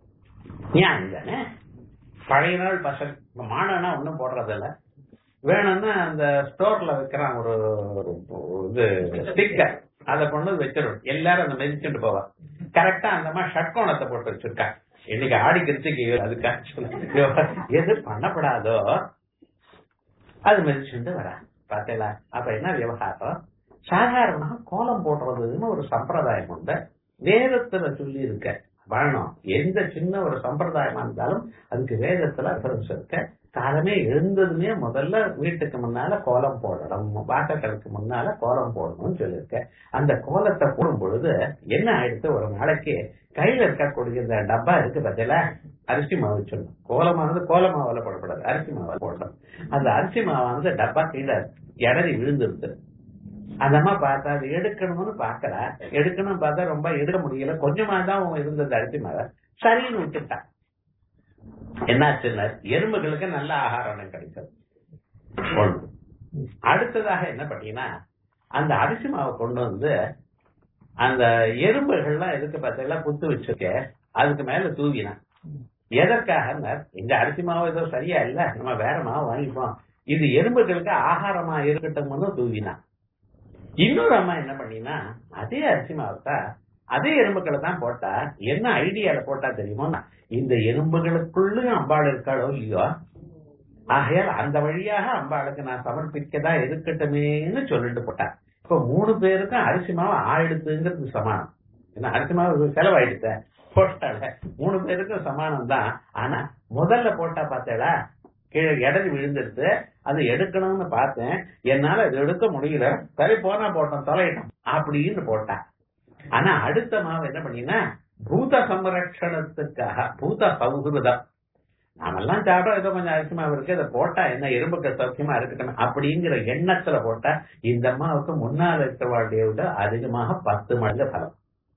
A: ஏன் தானே பழைய நாள் பசங்க மாடனா ஒண்ணும் போடுறதில்ல வேணும்னா அந்த ஸ்டோர்ல வைக்கிறான் ஒரு இது ஸ்டிக்கர் அதை கொண்டு வச்சிடும் எல்லாரும் அந்த மெதிச்சுட்டு போவா கரெக்டா அந்த மாதிரி ஷட்கோணத்தை போட்டு வச்சிருக்கா இன்னைக்கு ஆடிக்கிறதுக்கு அதுக்காக எது பண்ணப்படாதோ அது மெதிச்சுட்டு வரா பாத்தீங்களா அப்ப என்ன விவகாரம் சாதாரணமாக கோலம் போடுறதுன்னு ஒரு சம்பிரதாயம் உண்டு வேதத்துல சொல்லி இருக்க வரணும் எந்த சின்ன ஒரு சம்பிரதாயமா இருந்தாலும் அதுக்கு வேதத்துல ரெஃபரன்ஸ் இருக்க காலமே எழுந்ததுமே முதல்ல வீட்டுக்கு முன்னால கோலம் போடணும் வாசக்களுக்கு முன்னால கோலம் போடணும்னு சொல்லியிருக்க அந்த கோலத்தை போடும் பொழுது என்ன ஆயிடுத்து ஒரு நாளைக்கு கையில இருக்கக்கூடிய இந்த டப்பா இருக்கு பத்தில அரிசி மாவு சொல்லணும் கோலமானது கோல மாவுல போடக்கூடாது அரிசி மாவுல போடணும் அந்த அரிசி மாவானது டப்பா கீழே இடறி விழுந்துருது அந்த அம்மா பார்த்தா அது எடுக்கணும்னு பாக்கல எடுக்கணும் பார்த்தா ரொம்ப எடுக்க முடியல கொஞ்சமா தான் இருந்தது அரிசி மாவை சரின்னு விட்டுட்டா என்னாச்சுன்னா எறும்புகளுக்கு நல்ல ஆகாரம் கிடைச்சது ஒண்ணு அடுத்ததாக என்ன பண்ணீங்கன்னா அந்த அரிசி மாவை கொண்டு வந்து அந்த எறும்புகள்லாம் எதுக்கு பார்த்தீங்களா புத்து வச்சிருக்க அதுக்கு மேல தூவினா எதற்காக இந்த அரிசி மாவு ஏதோ சரியா இல்ல நம்ம வேற மாவு வாங்கிப்போம் இது எறும்புகளுக்கு ஆகாரமா இருக்கட்டும்னு தூவினா இன்னொரு அம்மா என்ன பண்ணினா அதே அரிசி மாவத்தா அதே எறும்புகளை தான் போட்டா என்ன ஐடியால போட்டா தெரியுமோ இந்த எறும்புகளுக்குள்ளும் அம்பாள் இருக்காளோ இல்லையோ ஆகையால் அந்த வழியாக அம்பாளுக்கு நான் சமர்ப்பிக்கதா இருக்கட்டுமேன்னு சொல்லிட்டு போட்டா இப்ப மூணு பேருக்கும் அரிசி மாவு ஆயிடுத்துங்கிறது சமானம் ஏன்னா அரிசி மாவு செலவாயிடுத்த போட்டால மூணு பேருக்கும் சமானம் தான் ஆனா முதல்ல போட்டா பார்த்தேடா கீழே இடறி விழுந்துடுது அதை எடுக்கணும்னு பார்த்தேன் என்னால அது எடுக்க முடியல சரி போனா போட்டோம் தொலையிட்டோம் அப்படின்னு போட்டேன் ஆனா அடுத்த மாவு என்ன பண்ணினா பூத சம்ரட்சணத்துக்காக பூத சௌஹிருதம் நாமெல்லாம் சாப்பிட்டோம் ஏதோ கொஞ்சம் அரிசி மாவு இருக்கு அதை போட்டா என்ன எறும்புக்கு சௌக்கியமா இருக்கணும் அப்படிங்கிற எண்ணத்துல போட்டா இந்த அம்மாவுக்கு முன்னால் இருக்கிறவாடைய விட அதிகமாக பத்து மடங்கு பலம்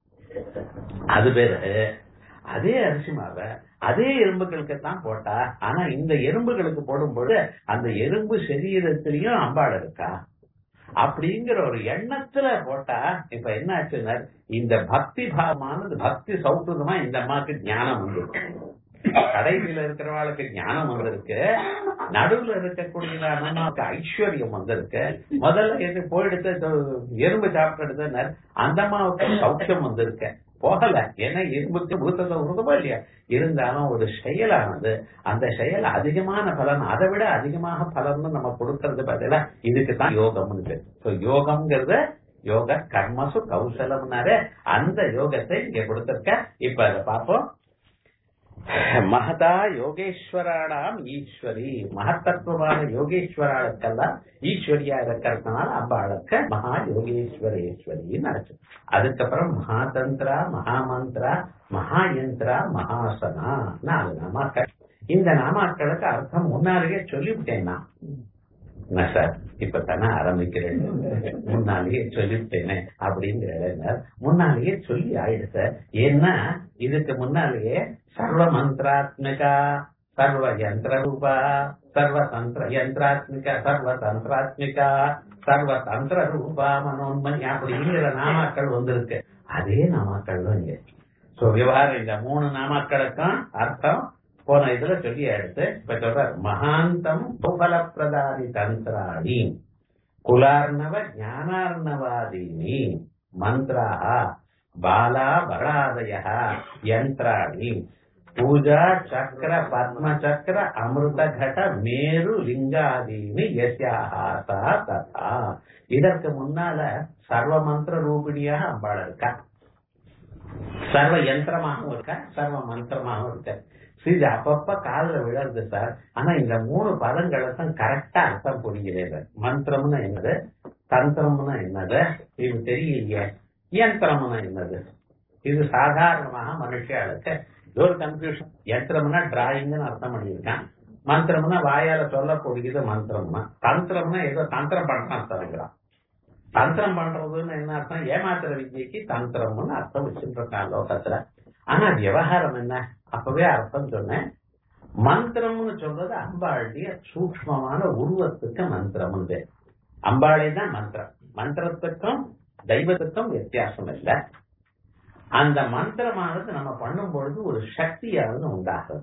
A: அது பேரு அதே அரிசி மாவை அதே எறும்புகளுக்கு தான் போட்டா ஆனா இந்த எறும்புகளுக்கு போடும்போது அந்த எறும்பு சரீரத்திலையும் அம்பாள் இருக்கா அப்படிங்கிற ஒரு எண்ணத்துல போட்டா இப்ப என்ன ஆச்சுன்னா இந்த பக்தி பாவமானது பக்தி சௌக்கிரமா இந்த அம்மாவுக்கு ஞானம் வந்திருக்கு கடைசியில இருக்கிறவாளுக்கு ஞானம் வந்திருக்கு நடுவுல இருக்கக்கூடிய அம்மாவுக்கு ஐஸ்வர்யம் வந்திருக்கு முதல்ல எது போயிடுத்து எறும்பு சாப்பிட்டு அந்த அம்மாவுக்கு சௌக்கியம் வந்திருக்கு போகல ஏன்னா எறும்புக்கு பூத்தத்தை உருதமா இல்லையா இருந்தாலும் ஒரு செயலானது அந்த செயல் அதிகமான பலன் அதை விட அதிகமாக பலன் நம்ம கொடுக்கறது பார்த்தீங்கன்னா இதுக்கு தான் யோகம்னு யோகம்ங்கிறது யோக கர்மசு கௌசலம்னாரு அந்த யோகத்தை இங்க கொடுத்திருக்க இப்ப அதை பார்ப்போம் மகதா யோகேஸ்வரானாம் ஈஸ்வரி மகத்தத்துவமான யோகேஸ்வராளுக்கெல்லாம் ஈஸ்வரியா இருக்கிறதுனால அம்பாளுக்கு மகா யோகேஸ்வரேஸ்வரின்னு அழைச்சு அதுக்கப்புறம் மகாதந்திரா மகாமந்திரா மகாயந்திரா மகாசனா நாலு நாமாக்கள் இந்த நாமாக்களுக்கு அர்த்தம் முன்னாலேயே சொல்லிவிட்டேன் நான் என்ன சார் இப்ப தானே ஆரம்பிக்கிறேன் முன்னாலேயே சொல்லிட்டேனே அப்படிங்கிற இளைஞர் முன்னாலேயே சொல்லி ஆயிடு சார் ஏன்னா இதுக்கு முன்னாலேயே சர்வ மந்திராத்மிகா சர்வ யந்திர ரூபா சர்வ தந்திர யந்திராத்மிகா சர்வ தந்திராத்மிகா சர்வ தந்திர ரூபா மனோன்மணி அப்படிங்கிற நாமாக்கள் வந்திருக்கு அதே நாமாக்கள் தான் இங்க சோ விவகாரம் இந்த மூணு நாமாக்களுக்கும் அர்த்தம் போன இதுல சொல்லி எடுத்து இப்ப சொல்ற மகாந்தம் புகல பிரதானி தந்திராணி குலார்ணவ ஞானார்ணவாதீனி மந்திராக பாலா பலாதய யந்திராணி பூஜா சக்கர பத்ம சக்கர அமிர்த கட மேரு லிங்காதீனி யசியாசா ததா இதற்கு முன்னால சர்வ மந்திர ரூபிணியாக அம்பாள் இருக்கா சர்வ யந்திரமாகவும் இருக்க சர்வ மந்திரமாகவும் இருக்க இது அப்பப்ப காதுல விழருது சார் ஆனா இந்த மூணு பதங்களுக்கும் கரெக்டா அர்த்தம் புரிகிறது மந்திரம்னு என்னது தந்திரம்னு என்னது இது தெரியலையே யந்திரம்னு என்னது இது சாதாரணமாக மனுஷியாளுக்கு ஒரு கன்ஃபியூஷன் யந்திரம்னா டிராயிங்னு அர்த்தம் பண்ணியிருக்கான் மந்திரம்னா வாயால சொல்லக்கூடியது மந்திரம்னா தந்திரம்னா ஏதோ தந்திரம் பண்றான் தருகிறான் தந்திரம் பண்றதுன்னு என்ன அர்த்தம் ஏமாத்துற வித்யக்கு தந்திரம்னு அர்த்தம் வச்சுட்டு இருக்கான் லோகத்துல ஆனா விவகாரம் என்ன அப்பவே அர்த்தம் சொன்னேன் மந்திரம்னு சொல்றது அம்பாளுடைய சூக்மமான உருவத்துக்கு மந்திரம் பேர் அம்பாளே தான் மந்திரம் மந்திரத்துக்கும் தெய்வத்துக்கும் வித்தியாசம் இல்லை அந்த மந்திரமானது நம்ம பண்ணும் பொழுது ஒரு சக்தியானது உண்டாகுது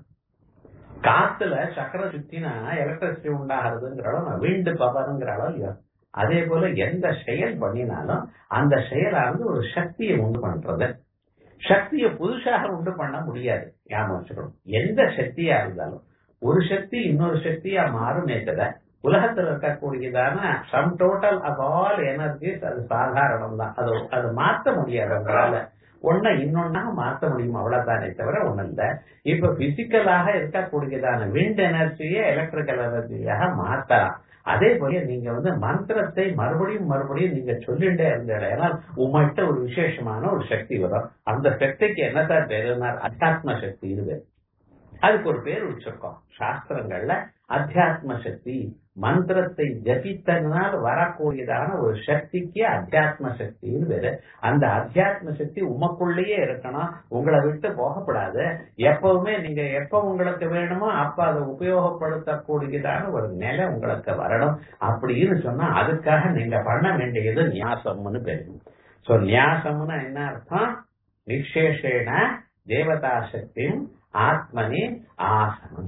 A: காத்துல சக்கர சுத்தினா எலக்ட்ரிசிட்டி உண்டாகிறதுங்கிறாலும் வீண்டு பவருங்கிறாலும் இல்லையோ அதே போல எந்த செயல் பண்ணினாலும் அந்த செயலானது ஒரு சக்தியை உண்டு பண்றது சக்தியை புதுசாக உண்டு பண்ண முடியாது ஞாபகம் வச்சுக்கணும் எந்த சக்தியா இருந்தாலும் ஒரு சக்தி இன்னொரு சக்தியா மாறுமே தவிர உலகத்தில் இருக்கக்கூடியதான sum total of all energies அது சாதாரணம் தான் அது அது மாற்ற முடியாது உங்களால ஒன்ன இன்னொன்னா மாற்ற முடியும் அவ்வளவுதானே தவிர ஒண்ணு இல்ல இப்ப பிசிக்கலாக இருக்கக்கூடியதான விண்ட் எனர்ஜியை எலக்ட்ரிக்கல் எனர்ஜியாக மாத்தலாம் அதே போல நீங்க வந்து மந்திரத்தை மறுபடியும் மறுபடியும் நீங்க சொல்லிட்டே இருந்தீங்க ஏன்னா உங்கள்கிட்ட ஒரு விசேஷமான ஒரு சக்தி வரும் அந்த சக்திக்கு என்னதான் பேருனா அத்தியாத்ம சக்தி இது அதுக்கு ஒரு பேர் வச்சிருக்கோம் சாஸ்திரங்கள்ல அத்தியாத்ம சக்தி மந்திரத்தை ஜபித்தனால் வரக்கூடியதான ஒரு சக்திக்கு அத்தியாத்ம சக்தின்னு பேரு அந்த அத்தியாத்ம சக்தி உமக்குள்ளேயே இருக்கணும் உங்களை விட்டு போகப்படாது எப்பவுமே நீங்க எப்ப உங்களுக்கு வேணுமோ அப்ப அதை உபயோகப்படுத்தக்கூடியதான ஒரு நிலை உங்களுக்கு வரணும் அப்படின்னு சொன்னா அதுக்காக நீங்க பண்ண வேண்டியது நியாசம்னு பேரு சோ நியாசம்னா என்ன அர்த்தம் நிசேஷேன தேவதா சக்தி ஆத்மனி ஆசனம்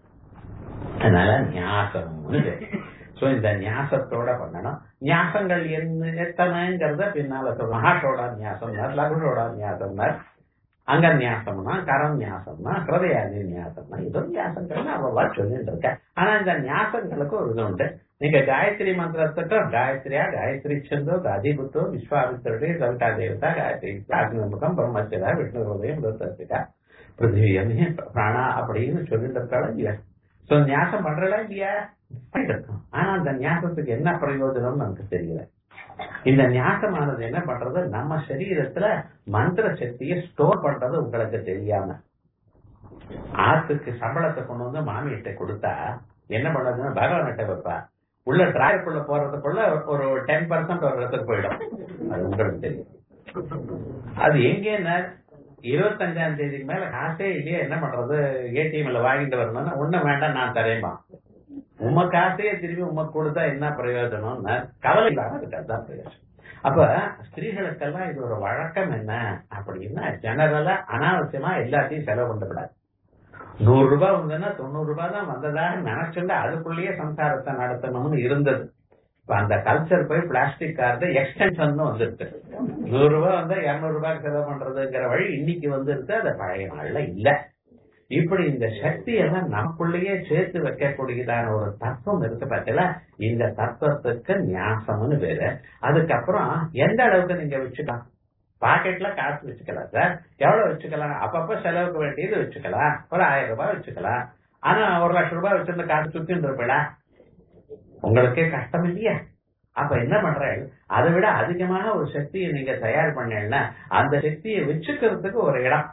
A: அதனால நியாசம்னு பேரு சோ இந்த நியாசத்தோட பண்ணணும் நியாசங்கள் என்ன எத்தனைங்கிறத பின்னால சொல்ல மகாஷோட நியாசம்னார் லகுஷோட நியாசம்னார் அங்க நியாசம்னா கரம் நியாசம்னா ஹிருதயாதி நியாசம்னா இதோ நியாசங்கள் அவ்வளவா சொல்லிட்டு இருக்கேன் ஆனா இந்த நியாசங்களுக்கு ஒரு இது உண்டு நீங்க காயத்ரி மந்திரத்துக்கு காயத்ரியா காயத்ரி சந்தோ காதிபுத்தோ விஸ்வாமித்திரே சவிதா தேவதா காயத்ரி அக்னிமுகம் பிரம்மச்சரா விஷ்ணு ஹிருதயம் ருத்தா பிருத்திவியமே பிராணா அப்படின்னு சொல்லிட்டு இருக்காளா இல்லையா சோ நியாசம் பண்றதா இல்லையா பண்ணிட்டு இருக்கோம் ஆனா அந்த நியாசத்துக்கு என்ன பிரயோஜனம்னு நமக்கு தெரியல இந்த நியாசமானது என்ன பண்றது நம்ம சரீரத்துல மந்திர சக்தியை ஸ்டோர் பண்றது உங்களுக்கு தெரியாம ஆத்துக்கு சம்பளத்தை கொண்டு வந்து மாமியிட்ட கொடுத்தா என்ன பண்றதுன்னா பகவான்கிட்ட வைப்பா உள்ள டிராயருக்குள்ள போறதுக்குள்ள ஒரு டென் பர்சன்ட் ஒரு இடத்துக்கு போயிடும் அது உங்களுக்கு தெரியும் அது எங்கன்னா இருபத்தஞ்சாம் தேதிக்கு மேல காசே இல்லையா என்ன பண்றது ஏடிஎம்ல வாங்கிட்டு வரணும்னா ஒண்ணும் வேண்டாம் நான் தரேமா உம காசையே திரும்பி உமக்கு கொடுத்தா என்ன பிரயோஜனம்னா கவலை இல்லாம அதுதான் பிரயோஜனம் அப்ப ஸ்திரீகளுக்கெல்லாம் இது ஒரு வழக்கம் என்ன அப்படின்னா ஜெனரலா அனாவசியமா எல்லாத்தையும் செலவு பண்ணக்கூடாது நூறு ரூபாய் வந்ததுன்னா தொண்ணூறு ரூபாய் தான் வந்ததாக நினைச்சுட்டு அதுக்குள்ளேயே சம்சாரத்தை நடத்தணும்னு இருந்தது இப்ப அந்த கல்ச்சர் போய் பிளாஸ்டிக் கார்டு எக்ஸ்டென்ஷன் வந்துருக்கு நூறு ரூபாய் வந்தா இருநூறு ரூபாய்க்கு செலவு பண்றதுங்கிற வழி இன்னைக்கு வந்துருக்கு அது பழைய நாள்ல இல்ல இப்படி இந்த சக்தி எல்லாம் நமக்குள்ளேயே சேர்த்து வைக்கக்கூடியதான ஒரு தத்துவம் இருக்கு பார்த்தல இந்த தத்துவத்துக்கு நியாசம்னு பேரு அதுக்கப்புறம் எந்த அளவுக்கு நீங்க வச்சுக்கலாம் பாக்கெட்ல காசு வச்சுக்கலாம் சார் எவ்வளவு வச்சுக்கலாம் அப்பப்ப செலவுக்கு வேண்டியது வச்சுக்கலாம் ஒரு ஆயிரம் ரூபாய் வச்சுக்கலாம் ஆனா ஒரு லட்சம் ரூபாய் வச்சிருந்த காசு சுத்தின்னு இருப்பீடா உங்களுக்கே கஷ்டம் இல்லையா அப்ப என்ன பண்றேன் அதை விட அதிகமான ஒரு சக்தியை நீங்க தயார் பண்ணீங்கன்னா அந்த சக்தியை வச்சுக்கிறதுக்கு ஒரு இடம்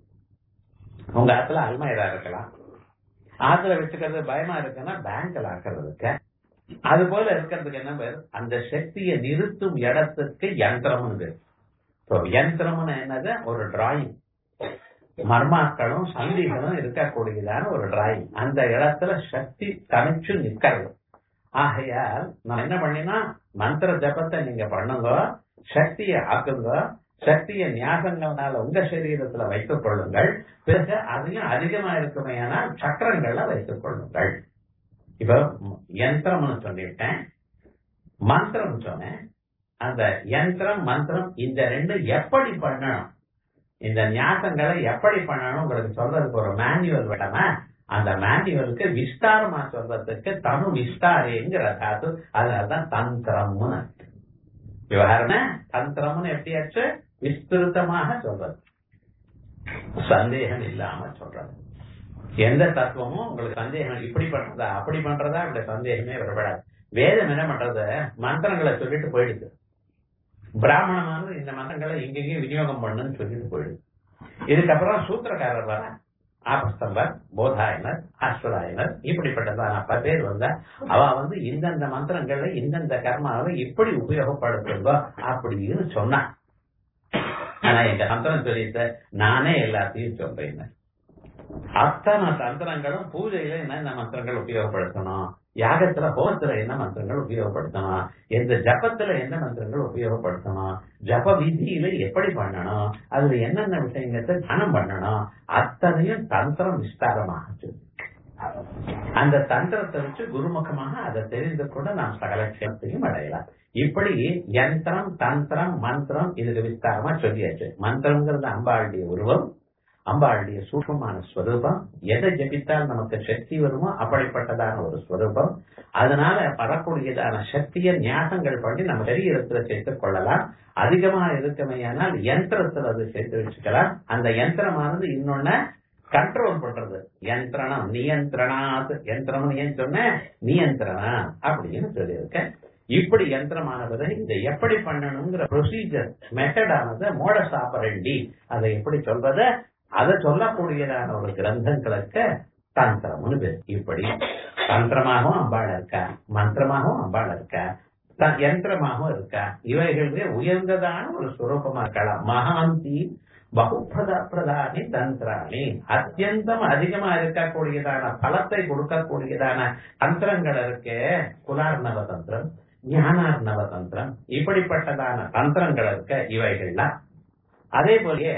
A: உங்க ஆத்துல அல்மாயிரா இருக்கலாம் ஆத்துல வச்சுக்கிறது பயமா இருக்குன்னா பேங்க்ல ஆக்குறதுக்கு அது போல இருக்கிறதுக்கு என்ன பேர் அந்த சக்தியை நிறுத்தும் இடத்துக்கு யந்திரம்னு பேர் இப்போ யந்திரம்னு என்னது ஒரு டிராயிங் மர்மாக்களும் சந்திகளும் இருக்கக்கூடியதான ஒரு டிராயிங் அந்த இடத்துல சக்தி தனிச்சு நிக்கிறது ஆகையால் நான் என்ன பண்ணினா மந்திர ஜபத்தை நீங்க பண்ணுங்க சக்தியை ஆக்குங்க சக்தியை ஞாபகங்களால உங்க சரீரத்துல வைத்துக் கொள்ளுங்கள் பிறகு அதையும் அதிகமா இருக்குமையானால் சக்கரங்கள்ல வைத்துக் கொள்ளுங்கள் இப்ப யந்திரம்னு சொல்லிட்டேன் மந்திரம் சொன்னேன் அந்த யந்திரம் மந்திரம் இந்த ரெண்டும் எப்படி பண்ணணும் இந்த ஞாபகங்களை எப்படி பண்ணணும் உங்களுக்கு சொல்றதுக்கு ஒரு மேனுவல் வேண்டாமா அந்த மேனுவலுக்கு விஸ்தாரமா சொல்றதுக்கு தனு விஸ்தாரேங்கிற தாத்து அதனாலதான் தந்திரம்னு விவகாரம் தந்திரம்னு எப்படியாச்சு விஸ்திருத்தமாக சொல்றது சந்தேகம் இல்லாம சொல்றது எந்த தத்துவமும் உங்களுக்கு சந்தேகம் இப்படி பண்றதா அப்படி பண்றதா அப்படி சந்தேகமே வரப்படாது வேதம் என்ன பண்றது மந்திரங்களை சொல்லிட்டு போயிடுது பிராமணமானது இந்த மந்திரங்களை எங்கெங்கயும் விநியோகம் பண்ணுன்னு சொல்லிட்டு போயிடுது இதுக்கப்புறம் சூத்திரக்காரர் வர ஆபஸ்தம்பர் போதாயனர் அஸ்வராயனர் இப்படிப்பட்டதான பல பேர் வந்தா அவ வந்து இந்தந்த மந்திரங்களை இந்தந்த கர்மாவை எப்படி உபயோகப்படுத்துங்கோ அப்படின்னு சொன்னா ஆனா எங்க மந்திரம் சொல்லிட்ட நானே எல்லாத்தையும் சொல்றேன் அத்தனை தந்திரங்களும் பூஜையில என்னென்ன மந்திரங்கள் உபயோகப்படுத்தணும் யாகத்துல ஹோமத்துல என்ன மந்திரங்கள் உபயோகப்படுத்தணும் எந்த ஜபத்துல என்ன மந்திரங்கள் உபயோகப்படுத்தணும் ஜப விதியில எப்படி பண்ணணும் அதுல என்னென்ன விஷயங்கத்தை தனம் பண்ணணும் அத்தனையும் தந்திரம் விஸ்தாரமாக சொல்லி அந்த தந்திரத்தை வச்சு குருமுகமாக அதை தெரிந்து கூட நாம் சகலட்சத்தையும் அடையலாம் இப்படி யந்திரம் தந்திரம் மந்திரம் இதுக்கு விஸ்தாரமா சொல்லியாச்சு மந்திரம்ங்கிறது அம்பாளுடைய உருவம் அம்பாளுடைய சூட்சமான ஸ்வரூபம் எதை ஜபித்தால் நமக்கு சக்தி வருமோ அப்படிப்பட்டதான ஒரு ஸ்வரூபம் அதனால வரக்கூடியதான சக்தியை ஞாபகங்கள் பண்ணி நம்ம சரீரத்துல சேர்த்துக் கொள்ளலாம் அதிகமா இருக்குமையானால் யந்திரத்துல அது சேர்த்து வச்சுக்கலாம் அந்த யந்திரமானது இன்னொன்னு கண்ட்ரோல் பண்றது யந்திரணம் நியந்திரணாத் யந்திரம் ஏன் சொன்ன நியந்திரணா அப்படின்னு சொல்லியிருக்கேன் இப்படி யந்திரமானதை இதை எப்படி பண்ணணுங்கிற ப்ரொசீஜர் மெத்தடானது மோடஸ் ஆப்பரண்டி அதை எப்படி சொல்றத அதை சொல்லக்கூடியதான ஒரு கிரந்தங்களுக்கு தந்திரம்னு பேர் இப்படி தந்திரமாகவும் அம்பாள் இருக்கா மந்திரமாகவும் அம்பாள் இருக்கா த- யந்திரமாகவும் இருக்கா இவைகளுக்கு உயர்ந்ததான ஒரு சுரூபமா இருக்கலாம் மகாந்தி பகுப்பிரத பிரதானி தந்திராணி அத்தியந்தம் அதிகமா இருக்கக்கூடியதான பலத்தை கொடுக்கக்கூடியதான தந்திரங்கள் இருக்கே குலார்ணவ தந்திரம் ஞானார்ணவ தந்திரம் இப்படிப்பட்டதான தந்திரங்கள் இருக்க இவைகள்லாம் அதே போலயே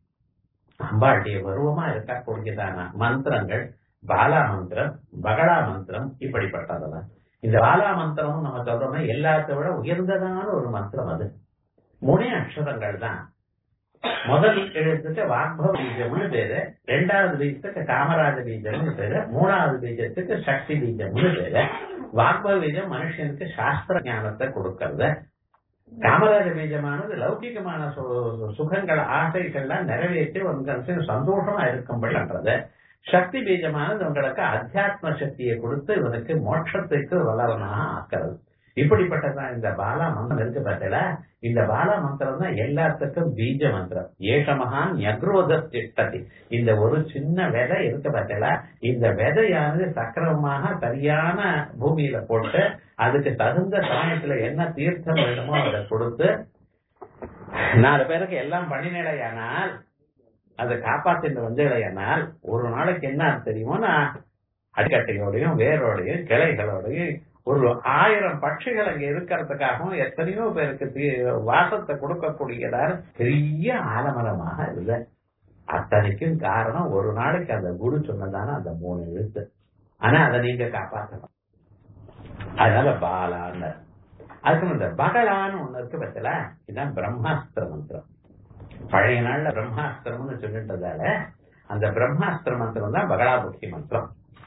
A: அம்பாளுடைய பருவமா இருக்கக்கூடியதான மந்திரங்கள் பாலா மந்திரம் பகலா மந்திரம் இப்படிப்பட்டதெல்லாம் இந்த பாலா மந்திரம் நம்ம சொல்றோம்னா எல்லாத்தை விட உயர்ந்ததான ஒரு மந்திரம் அது முனே அக்ஷரங்கள் தான் முதல் எழுத்துக்கு வாக்பவ பீஜம்னு பேரு ரெண்டாவது பீஜத்துக்கு காமராஜ பீஜம்னு பேரு மூணாவது பீஜத்துக்கு சக்தி பீஜம்னு பேரு வாக்பவ பீஜம் மனுஷனுக்கு சாஸ்திர ஞானத்தை கொடுக்கறது காமராஜ பீஜமானது லௌகிகமான சு- சுகங்கள் ஆசைகள்லாம் நிறைவேற்றி உங்களுக்கு சந்தோஷமா இருக்கும்படி பண்றது சக்தி பீஜமானது உங்களுக்கு அத்தியாத்ம சக்தியை கொடுத்து இவனுக்கு மோட்சத்துக்கு வளரமாக ஆக்கிறது இப்படிப்பட்டதான் இந்த பாலா மந்திரம் இருக்கு பார்த்தல இந்த பாலா மந்திரம் தான் எல்லாத்துக்கும் பீஜ மந்திரம் ஏகமகான் யக்ரோத திட்டதி இந்த ஒரு சின்ன விதை இருக்கு பார்த்தல இந்த விதையானது சக்கரமாக சரியான பூமியில போட்டு அதுக்கு தகுந்த சமயத்துல என்ன தீர்த்தம் வேணுமோ அதை கொடுத்து நாலு பேருக்கு எல்லாம் பண்ணினடையானால் அதை காப்பாத்திட்டு வந்தடையானால் ஒரு நாளைக்கு என்ன தெரியுமோனா அடிக்கட்டையோடையும் வேரோடையும் கிளைகளோடையும் ஒரு ஆயிரம் பட்சிகள் அங்க இருக்கிறதுக்காகவும் எத்தனையோ பேருக்கு தீ- வாசத்தை கொடுக்கக்கூடியதான பெரிய ஆலமரமாக இருந்த அத்தனைக்கும் காரணம் ஒரு நாளைக்கு அந்த குரு சொன்னதான அந்த மூணு எழுத்து ஆனா அதை நீங்க காப்பாற்றணும் அதனால பாலான்னு அதுக்கு இந்த பகலான்னு ஒண்ணு இருக்கு பத்தல இதுதான் பிரம்மாஸ்திர மந்திரம் பழைய நாள்ல பிரம்மாஸ்திரம்னு சொல்லிட்டதால அந்த பிரம்மாஸ்திர மந்திரம் தான் பகலாபுக்கி மந்திரம்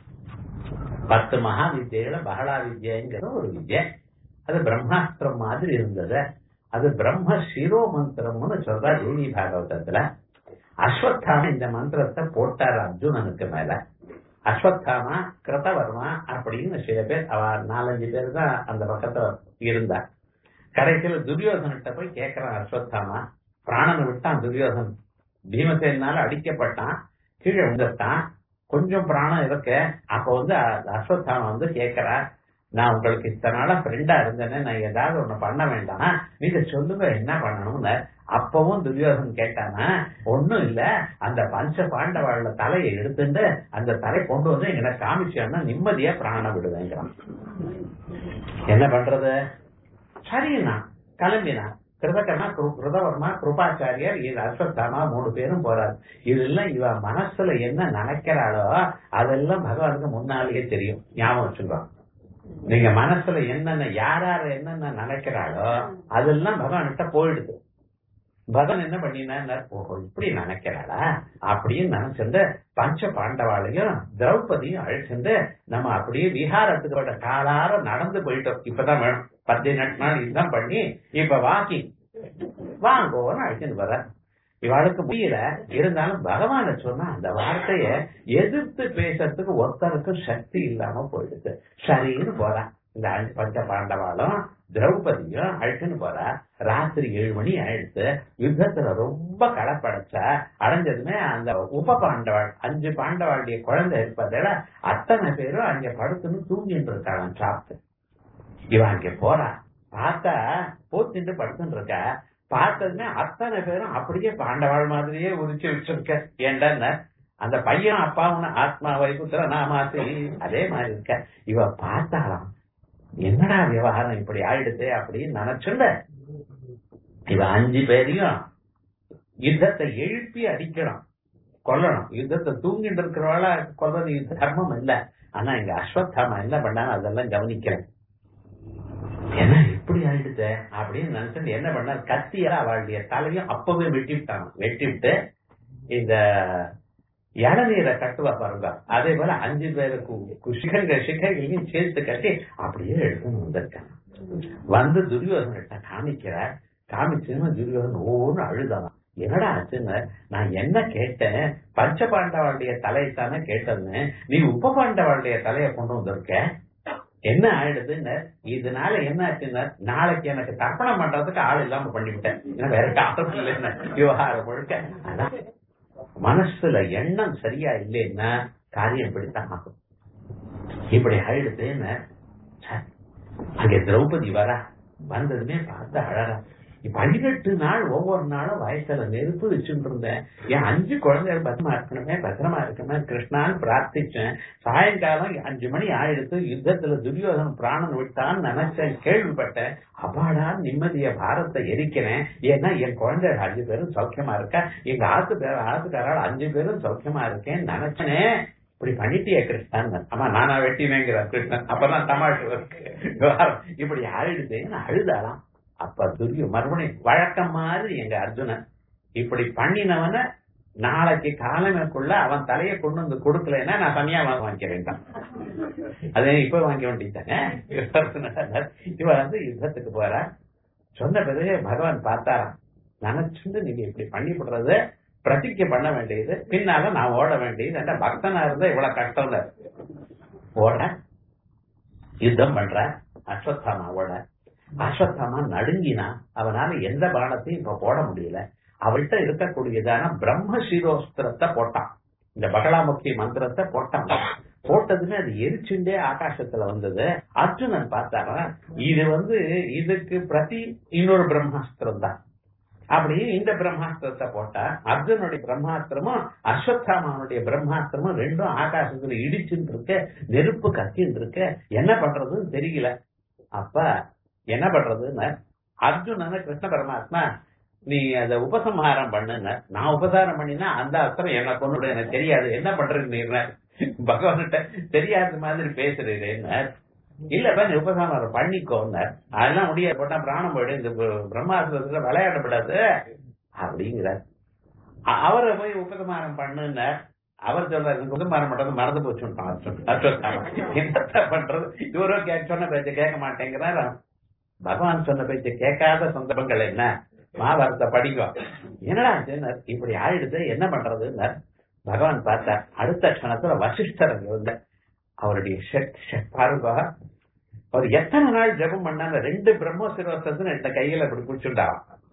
A: பத்து மகா வித்யில பகலா வித்யங்கிறது ஒரு வித்யை அது பிரம்மாஸ்திரம் மாதிரி இருந்தது அது பிரம்ம சிரோ மந்திரம்னு சொல்றா தேவி பாகவதத்துல அஸ்வத்தாம இந்த மந்திரத்தை போட்டார் அர்ஜுனனுக்கு மேல அஸ்வத்தாமா கிருதவர்மா அப்படின்னு சில பேர் அவ நாலஞ்சு பேர் தான் அந்த பக்கத்துல இருந்தா கடைசியில துரியோதனிட்ட போய் கேட்கிறான் அஸ்வத்தாமா பிராணனை விட்டான் துரியோதன் பீமசேனால அடிக்கப்பட்டான் கீழே விழுந்துட்டான் கொஞ்சம் பிராணம் இருக்கு அப்ப வந்து அ- அஸ்வத்தாமா வந்து கேட்கிறா நான் உங்களுக்கு இத்தனை நாளா ஃப்ரெண்டா இருந்தேன்னு நான் ஏதாவது ஒண்ணு பண்ண வேண்டாம் நீங்க சொல்லுங்க என்ன பண்ணணும்னு அப்பவும் துரியோதன் கேட்டானா ஒண்ணும் இல்ல அந்த பஞ்ச பாண்டவாள தலையை எடுத்துட்டு அந்த தலை கொண்டு வந்து எங்களை காமிச்சான்னா நிம்மதியா பிராணம் விடுவேங்கிறான் என்ன பண்றது சரிண்ணா கிளம்பினா கிருதகர்மா கிருதவர்மா கிருபாச்சாரியர் இது அஸ்வத்தாமா மூணு பேரும் போறாரு இதெல்லாம் இவ மனசுல என்ன நினைக்கிறாளோ அதெல்லாம் பகவானுக்கு முன்னாலேயே தெரியும் ஞாபகம் வச்சுக்கோ நீங்க மனசுல என்னென்ன யார் யார் என்னென்ன நினைக்கிறாளோ அதெல்லாம் பகவான்கிட்ட போயிடுது பகவான் என்ன பண்ணினார் ஓஹோ இப்படி நினைக்கிறாளா அப்படின்னு நினைச்சிருந்து பஞ்ச பாண்டவாளையும் திரௌபதியும் அழைச்சிருந்து நம்ம அப்படியே விஹாரத்துக்கு விட காலார நடந்து போயிட்டோம் இப்பதான் வேணும் பதினெட்டு நாள் இதுதான் பண்ணி இப்ப வாக்கிங் வாங்கோன்னு அழைச்சிட்டு வர இவாளுக்கு முடியல இருந்தாலும் பகவான சொன்னா அந்த வார்த்தைய எதிர்த்து பேசுறதுக்கு ஒருத்தருக்கும் சக்தி இல்லாம போயிடுது சரின்னு போறா இந்த அஞ்சு பஞ்ச பாண்டவாளும் திரௌபதியும் அழைச்சுன்னு போறா ராத்திரி ஏழு மணி ஆயிடுத்து யுத்தத்துல ரொம்ப களப்படைச்சா அடைஞ்சதுமே அந்த உப பாண்டவாள் அஞ்சு பாண்டவாளுடைய குழந்தை இருப்பதால அத்தனை பேரும் அங்க படுத்துன்னு தூங்கிட்டு இருக்காளாம் சாப்பிட்டு இவன் அங்க போறா பார்த்தா போத்திட்டு படுத்துட்டு இருக்கா பார்த்ததுமே அத்தனை பேரும் அப்படியே பாண்டவாள் மாதிரியே உரிச்சு வச்சிருக்க ஏண்டா அந்த பையன் அப்பாவுன்னு ஆத்மா வைகுத்திர நாமாசி அதே மாதிரி இருக்க இவ பார்த்தாலாம் என்னடா விவகாரம் இப்படி ஆயிடுது அப்படின்னு நினைச்சுண்ட இவ அஞ்சு பேரையும் யுத்தத்தை எழுப்பி அடிக்கணும் கொல்லணும் யுத்தத்தை தூங்கிட்டு இருக்கிறவள கொல்றது யுத்த தர்மம் இல்ல ஆனா இங்க அஸ்வத்தாமா என்ன பண்ணாங்க அதெல்லாம் கவனிக்கிறேன் என்ன இப்படி ஆயிடுது அப்படின்னு நினைச்சு என்ன பண்ண கத்தியால அவளுடைய தலையும் அப்பவே வெட்டிவிட்டாங்க வெட்டிவிட்டு இந்த இளநீரை கட்டுவா பாருங்க அதே போல அஞ்சு பேருக்கு சிகங்க சிகைகளையும் சேர்த்து கட்டி அப்படியே எடுத்துன்னு வந்திருக்காங்க வந்து துரியோதனிட்ட காமிக்கிற காமிச்சுன்னு துரியோதன் ஒவ்வொன்னு அழுதான் என்னடா ஆச்சுன்னு நான் என்ன கேட்டேன் பஞ்ச பாண்டவாளுடைய தலையை தானே கேட்டதுன்னு நீ உப பாண்டவாளுடைய தலையை கொண்டு வந்திருக்க என்ன ஆயிடுதுன்னு இதனால என்ன ஆச்சுன்னா நாளைக்கு எனக்கு தர்ப்பணம் பண்றதுக்கு ஆள் இல்லாம பண்ணிவிட்டேன் ஏன்னா வேற காரணம் இல்லைன்னு விவகாரம் முழுக்க ஆனா மனசுல எண்ணம் சரியா இல்லைன்னா காரியம் இப்படித்தான் ஆகும் இப்படி ஆயிடுதுன்னு அங்க திரௌபதி வரா வந்ததுமே பார்த்து அழறா பதினெட்டு நாள் ஒவ்வொரு நாளும் வயசுல நெருப்பு வச்சுட்டு இருந்தேன் என் அஞ்சு குழந்தைகள் பத்திரமா இருக்கணுமே பத்திரமா இருக்கணுமே கிருஷ்ணான்னு பிரார்த்திச்சேன் சாயங்காலம் அஞ்சு மணி ஆயிடுத்து யுத்தத்துல துரியோதன பிராணன் விட்டான்னு நினைச்சேன் கேள்விப்பட்டேன் அப்பாடா நிம்மதிய பாரத்தை எரிக்கிறேன் ஏன்னா என் குழந்தைகள் அஞ்சு பேரும் சௌக்கியமா இருக்கா எங்க ஆத்து பேர் ஆத்துக்காரால் அஞ்சு பேரும் சௌக்கியமா இருக்கேன்னு நினைச்சனே இப்படி பண்ணிட்டியே கிருஷ்ணன் ஆமா நானா வெட்டினேங்கிற கிருஷ்ணன் அப்பதான் தமாஷு இப்படி ஆயிடுதேன்னு அழுதாலாம் அப்ப துரியு மறுபடியும் வழக்கம் மாதிரி எங்க அர்ஜுனன் இப்படி பண்ணினவன நாளைக்கு காலமைக்குள்ள அவன் தலையை கொண்டு வந்து கொடுக்கலன்னா நான் தனியா வாங்கிக்க வேண்டாம் அதே இப்ப வாங்க வேண்டித்தானே இவ வந்து யுத்தத்துக்கு போற சொன்ன பிறகு பகவான் பார்த்தாராம் நினைச்சுட்டு நீங்க இப்படி பண்ணிவிடுறது பிரதிஜை பண்ண வேண்டியது பின்னால நான் ஓட வேண்டியது என்ற பக்தனா இருந்தா இவ்வளவு கஷ்டம் இல்ல ஓட யுத்தம் பண்ற அஸ்வத்தாமா ஓட அஸ்வத்தாமா நடுங்கினா அவனால எந்த பானத்தையும் இப்ப போட முடியல அவள்கிட்ட இருக்கக்கூடியதான பிரம்ம சிரோஸ்திரத்தை போட்டான் இந்த பகலாமுக்கி மந்திரத்தை போட்டான் போட்டதுமே அது எரிச்சுண்டே ஆகாசத்துல வந்தது அர்ஜுனன் பார்த்தாரா இது வந்து இதுக்கு பிரதி இன்னொரு பிரம்மாஸ்திரம் தான் அப்படி இந்த பிரம்மாஸ்திரத்தை போட்டா அர்ஜுனுடைய பிரம்மாஸ்திரமும் அஸ்வத்தாமனுடைய பிரம்மாஸ்திரமும் ரெண்டும் ஆகாசத்துல இடிச்சுட்டு இருக்க நெருப்பு கத்தின்னு இருக்க என்ன பண்றதுன்னு தெரியல அப்ப என்ன பண்றதுன்னு அர்ஜுனன கிருஷ்ண பரமாத்மா நீ அத உபசம்ஹாரம் பண்ணுன நான் உபசாரம் பண்ணினா அந்த அஸ்திரம் என்ன கொண்டு எனக்கு தெரியாது என்ன பண்றது நீ பகவான்கிட்ட தெரியாத மாதிரி பேசுறீங்க இல்லப்பா நீ உபசம்ஹாரம் பண்ணிக்கோன்னார் அதெல்லாம் முடியாது போட்டா பிராணம் போயிடு இந்த பிரம்மாஸ்திரத்துல விளையாடப்படாது அப்படிங்கிறார் அவரை போய் உபசம்ஹாரம் பண்ணுன்னார் அவர் சொல்றாரு உபசம்ஹாரம் பண்றது மறந்து போச்சு என்னத்த பண்றது இவரோ கேட்க சொன்ன பேச்ச கேட்க மாட்டேங்கிறார் பகவான் சொன்ன பேச்ச கேட்காத சந்தர்ப்பங்கள் என்ன மகாபாரத்தை படிக்கும் என்னடா இப்படி ஆயிடுது என்ன பண்றதுன்னு பகவான் பார்த்தார் அடுத்த க்ஷணத்துல வசிஷ்டர் அங்க வந்து அவருடைய பாருங்க அவர் எத்தனை நாள் ஜபம் பண்ணாங்க ரெண்டு பிரம்மோசிரோசத்துன்னு இந்த கையில இப்படி குடிச்சுட்டாராம்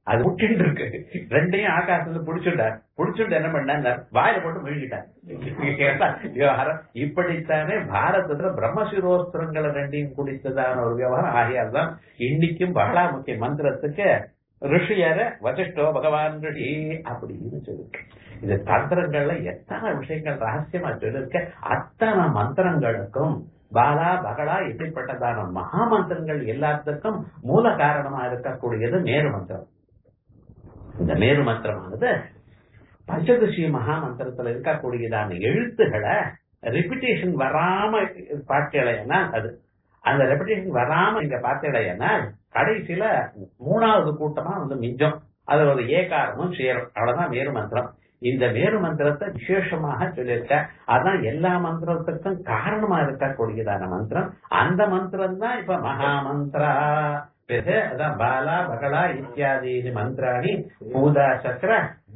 A: அது முட்டின்னு இருக்கு ரெண்டையும் ஆகாசத்துல புடிச்சுட்டார் புடிச்சுட்டு என்ன பண்ணார் வாயில போட்டு முழுகிட்டார் விவகாரம் இப்படித்தானே பாரதத்துல பிரம்மசிரோஸ்திரங்களை ரெண்டையும் குடித்ததான ஒரு விவகாரம் ஆகியால் தான் இன்னைக்கும் பகலாமுக்கிய மந்திரத்துக்கு ரிஷியர வசிஷ்டோ பகவான் ரிஷி அப்படின்னு சொல்லிருக்கு இது தந்திரங்கள்ல எத்தனை விஷயங்கள் ரகசியமா சொல்லிருக்க அத்தனை மந்திரங்களுக்கும் பாலா பகலா இப்படிப்பட்டதான மகா மந்திரங்கள் எல்லாத்துக்கும் மூல காரணமா இருக்கக்கூடியது மேரு மந்திரம் இந்த மேரு மந்திரமானது பஞ்சதசி மகா மந்திரத்துல இருக்கக்கூடியதான எழுத்துக்களை ரிப்பிட்டேஷன் வராம பார்த்தேன்னா அது அந்த ரெப்பிட்டேஷன் வராம நீங்க பார்த்தேன்னா கடைசியில மூணாவது கூட்டமா வந்து மிஞ்சம் அது ஒரு ஏகாரமும் சேரும் அவ்வளவுதான் மேரு மந்திரம் இந்த மேரு மந்திரத்தை விசேஷமாக சொல்லியிருக்க அதான் எல்லா மந்திரத்துக்கும் காரணமா இருக்கக்கூடியதான மந்திரம் அந்த மந்திரம் தான் இப்ப மகா மந்திரா அதான் பாலா பகலா இத்தியாதி மந்திராணி பூதா சக்கர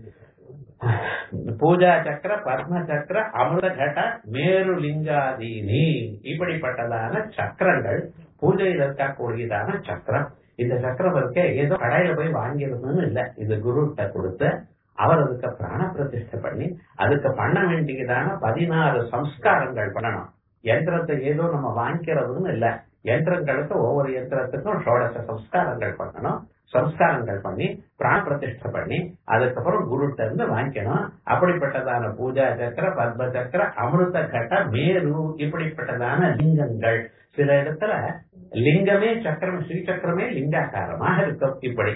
A: பூஜா சக்கர பத்ம சக்கர அமிர்த கட மேரு லிங்காதீனி இப்படிப்பட்டதான சக்கரங்கள் பூஜையில் இருக்கக்கூடியதான சக்கரம் இந்த சக்கரம் இருக்க ஏதோ கடையில போய் வாங்கிருந்தோம்னு இல்ல இது குருட்ட கொடுத்து அவர் அதுக்கு பிராண பிரதிஷ்டை பண்ணி அதுக்கு பண்ண வேண்டியதான பதினாறு சம்ஸ்காரங்கள் பண்ணணும் யந்திரத்தை ஏதோ நம்ம வாங்கிக்கிறதுன்னு இல்ல யந்திரங்களுக்கு ஒவ்வொரு யந்திரத்துக்கும் ஷோடச சம்ஸ்காரங்கள் பண்ணணும் சம்ஸ்காரங்கள் பண்ணி பிராண பிரதிஷ்டை பண்ணி அதுக்கப்புறம் குருட்ட இருந்து வாங்கிக்கணும் அப்படிப்பட்டதான பூஜா சக்கர பத்ம சக்கர அமிர்த கட்ட மேரு இப்படிப்பட்டதான லிங்கங்கள் சில இடத்துல லிங்கமே சக்கரம் ஸ்ரீ சக்கரமே லிங்காக்காரமாக இருக்கும் இப்படி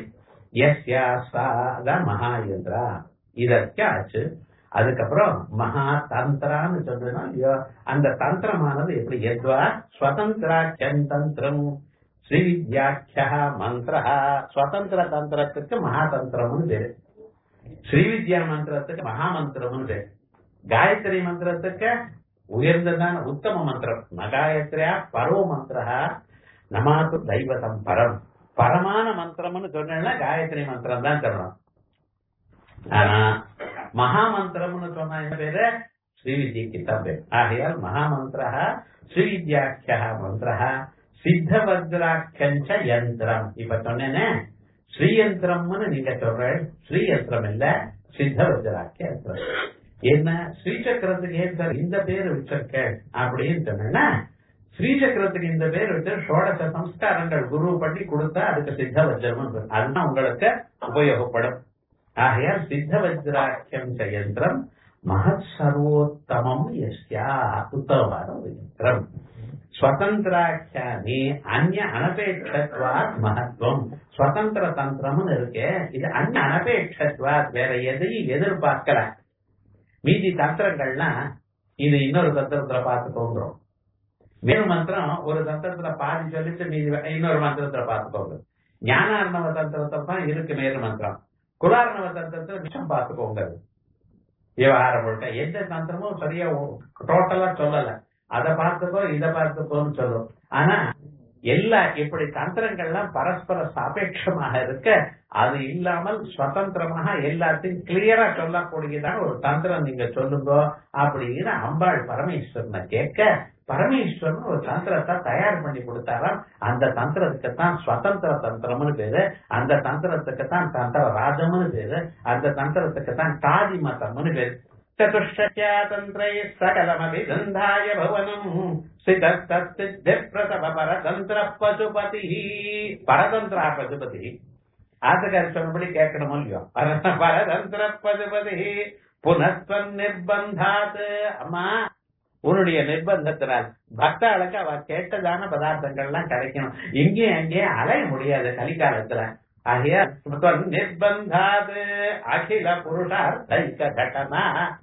A: எஸ்யாஸ்தான் மகாயந்திரா இதற்கு ஆச்சு அதுக்கப்புறம் மகா தந்திரான்னு சொன்னா அந்த தந்திரமானது எப்படி எத்வா ஸ்வதந்திராட்சம் தந்திரம் ஸ்ரீ வித்யாக்கியா மந்திர ஸ்வதந்திர தந்திரத்துக்கு மகாதந்திரம்னு பேரு ஸ்ரீ வித்யா மந்திரத்துக்கு மகாமந்திரம்னு பேரு காயத்ரி மந்திரத்துக்கு உயர்ந்ததான உத்தம மந்திரம் நகாயத்ரியா பரவ மந்திரா நமாத்து தெய்வதம் பரம் பரமான மந்திரம்னு சொன்னா காயத்ரி மந்திரம் தான் சொல்லணும் ஆனா மகா மந்திரம்னு சொன்னா என்ன பேரு ஸ்ரீவித்யக்கு தான் பேர் ஆகையால் மகா மந்திர ஸ்ரீவித்யாக்கியா மந்திர சித்த வஜ்ராக்கஞ்ச யந்திரம் இப்ப சொன்னேனே ஸ்ரீயந்திரம்னு நீங்க சொல்ற ஸ்ரீயந்திரம் இல்ல சித்த வஜ்ராக்கிய யந்திரம் என்ன ஸ்ரீசக்கரத்துக்கு ஏன் சார் இந்த பேர் வச்சிருக்க அப்படின்னு சொன்னா ஸ்ரீசக்கரத்துக்கு இந்த பேர் வச்சு ஷோடச சம்ஸ்காரங்கள் குரு பண்ணி கொடுத்தா அதுக்கு சித்த வஜ்ரம் அதுதான் உங்களுக்கு உபயோகப்படும் ஆகையால் சித்த வஜ்ராக்கியம் யந்திரம் மகத் சர்வோத்தமம் எஸ்யா உத்தமமான ஒரு யந்திரம் ஸ்வதந்திராக்கியானி அந்நிய அனபேட்சத்வாத் மகத்துவம் ஸ்வதந்திர தந்திரம்னு இருக்கு இது அந்நிய அனபேட்சத்வாத் வேற எதையும் எதிர்பார்க்கல மீதி தந்திரங்கள்னா இது இன்னொரு தந்திரத்துல பார்த்து தோன்றும் மேலும் மந்திரம் ஒரு தந்திரத்துல பாதி சொல்லிட்டு மீதி இன்னொரு மந்திரத்துல பார்த்துக்கோங்க ஞானார்ணவ தந்திரத்தை தான் இருக்கு மேரு மந்திரம் குலார்ணவ தந்திரத்துல விஷம் பார்த்துக்கோங்க விவகாரம் முழுக்க எந்த தந்திரமும் சரியா டோட்டலா சொல்லல அதை பார்த்துக்கோ இதை பார்த்துக்கோன்னு சொல்லும் ஆனா எல்லா இப்படி தந்திரங்கள்லாம் பரஸ்பர சாபேட்சமாக இருக்க அது இல்லாமல் சுதந்திரமாக எல்லாத்தையும் கிளியரா சொல்லக்கூடியதான ஒரு தந்திரம் நீங்க சொல்லுங்க அப்படின்னு அம்பாள் பரமேஸ்வரனை கேட்க பரமேஸ்வரன் ஒரு தந்திரத்தை தயார் பண்ணி கொடுத்தாராம் அந்த தந்திரத்துக்கு தான் சுதந்திர தந்திரம்னு பேரு அந்த தந்திரத்துக்கு தான் தந்திர ராஜம்னு பேரு அந்த தந்திரத்துக்கு தான் காதி மதம்னு பேரு चतुष्टया तन्त्रैः सकलमभिगन्धाय भवनम् स्थितस्तत्सिद्धिप्रसव परतन्त्रः पशुपतिः பரதந்திரா பசுபதி ஆசகாரி சொன்னபடி கேட்கணும் இல்லையோ பரதந்திர பசுபதி புனஸ்வன் நிர்பந்தாத் அம்மா உன்னுடைய நிர்பந்தத்தினால் பக்தாளுக்கு அவ கேட்டதான பதார்த்தங்கள்லாம் கிடைக்கணும் இங்கேயும் அங்கேயும் அலைய முடியாது கலிகாலத்துல ஆகிய நிர்பந்தாது அகில புருஷார்த்த கட்டனா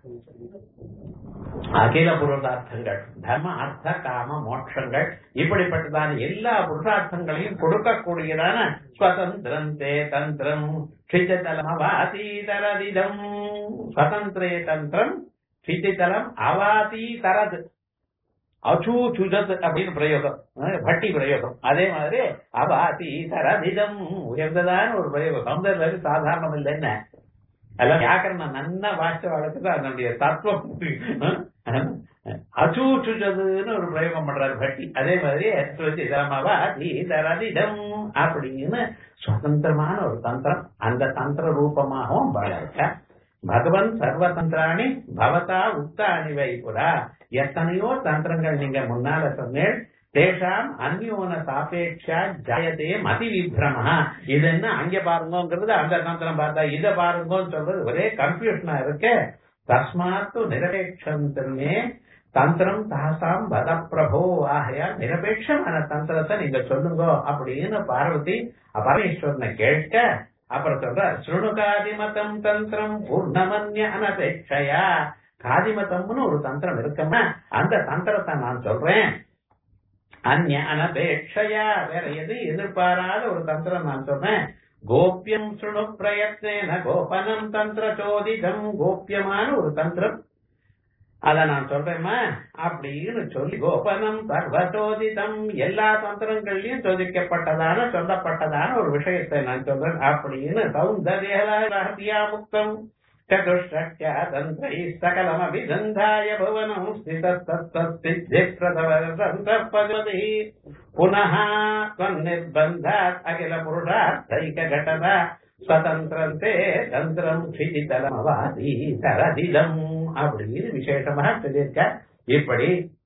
A: அகில புருஷார்த்தங்கள் தர்ம அர்த்த காம மோட்சங்கள் இப்படிப்பட்டதான எல்லா புருஷார்த்தங்களையும் கொடுக்கக்கூடியதான ஸ்வதந்திரம் தே தந்திரம் க்ஷிஜதலம் அவாதீதரதிதம் ஸ்வதந்திரே தந்திரம் க்ஷிஜதலம் அவாதீதரது அச்சு சுஜத் அப்படின்னு பிரயோகம் பட்டி பிரயோகம் அதே மாதிரி அபாதி தரதிதம் உயர்ந்ததான ஒரு பிரயோகம் சௌந்தர்யம் சாதாரணம் இல்லை என்ன எல்லாம் வியாக்கரணம் நன்னா வாசிச்ச வழக்குது அதனுடைய தத்துவம் அச்சூச்சுச்சதுன்னு ஒரு பிரயோகம் பண்றாரு பட்டி அதே மாதிரி அச்சுவச்சிதமவா தீதரதிடம் அப்படின்னு சுதந்திரமான ஒரு தந்திரம் அந்த தந்திர ரூபமாகவும் பாட பகவன் சர்வ தந்திராணி பவதா உக்தாணி வைப்புரா எத்தனையோ தந்திரங்கள் நீங்க முன்னால சொன்னேன் தேஷாம் அந்யோன சாபேட்சா ஜாயதே மதி விப்ரம இது என்ன அங்க பாருங்கிறது அந்த தந்திரம் பார்த்தா இத பாருங்கன்னு சொல்றது ஒரே கன்ஃபியூஷனா இருக்கு தஸ்மாத்து நிரபேட்சமே தந்திரம் தாசாம் வத பிரபோ ஆகையா நிரபேட்சமான தந்திரத்தை நீங்க சொல்லுங்க அப்படின்னு பார்வதி பரமேஸ்வரனை கேட்க அப்புறம் சொல்ற சுணுகாதிமதம் தந்திரம் பூர்ணமன்ய அனபேட்சையா காதிமதம்னு ஒரு தந்திரம் இருக்குமா அந்த தந்திரத்தை நான் சொல்றேன் அந்நிய அனபேட்சையா வேற எது எதிர்பாராத ஒரு தந்திரம் நான் சொன்னேன் கோப்பியம் சுணு பிரயத்னேன கோபனம் தந்திர சோதிதம் கோப்பியமான ஒரு தந்திரம் அத நான் சொல்றேம்மா அப்படின்னு சொல்லி கோபனம் சர்வசோதிதம் எல்லா தந்திரங்கள்லயும் சோதிக்கப்பட்டதான சொல்லப்பட்டதான ஒரு விஷயத்தை நான் சொல்றேன் அப்படின்னு சௌந்தர்யா முக்தம் சதுஷ்டா தந்திரை சகலமபிதந்தாய புவனம் ஸ்திதத்தத்வசித்திப்பிரதவதி புனः त्वन्निर्बन्धात् अखिल पुरुषार्थैकघटना ஸ்வதந்திரந்தே தந்திரம் க்ஷிதிதலமவாதி தரதிலம் அப்படின்னு விசேஷமாக சொல்லியிருக்க இப்படி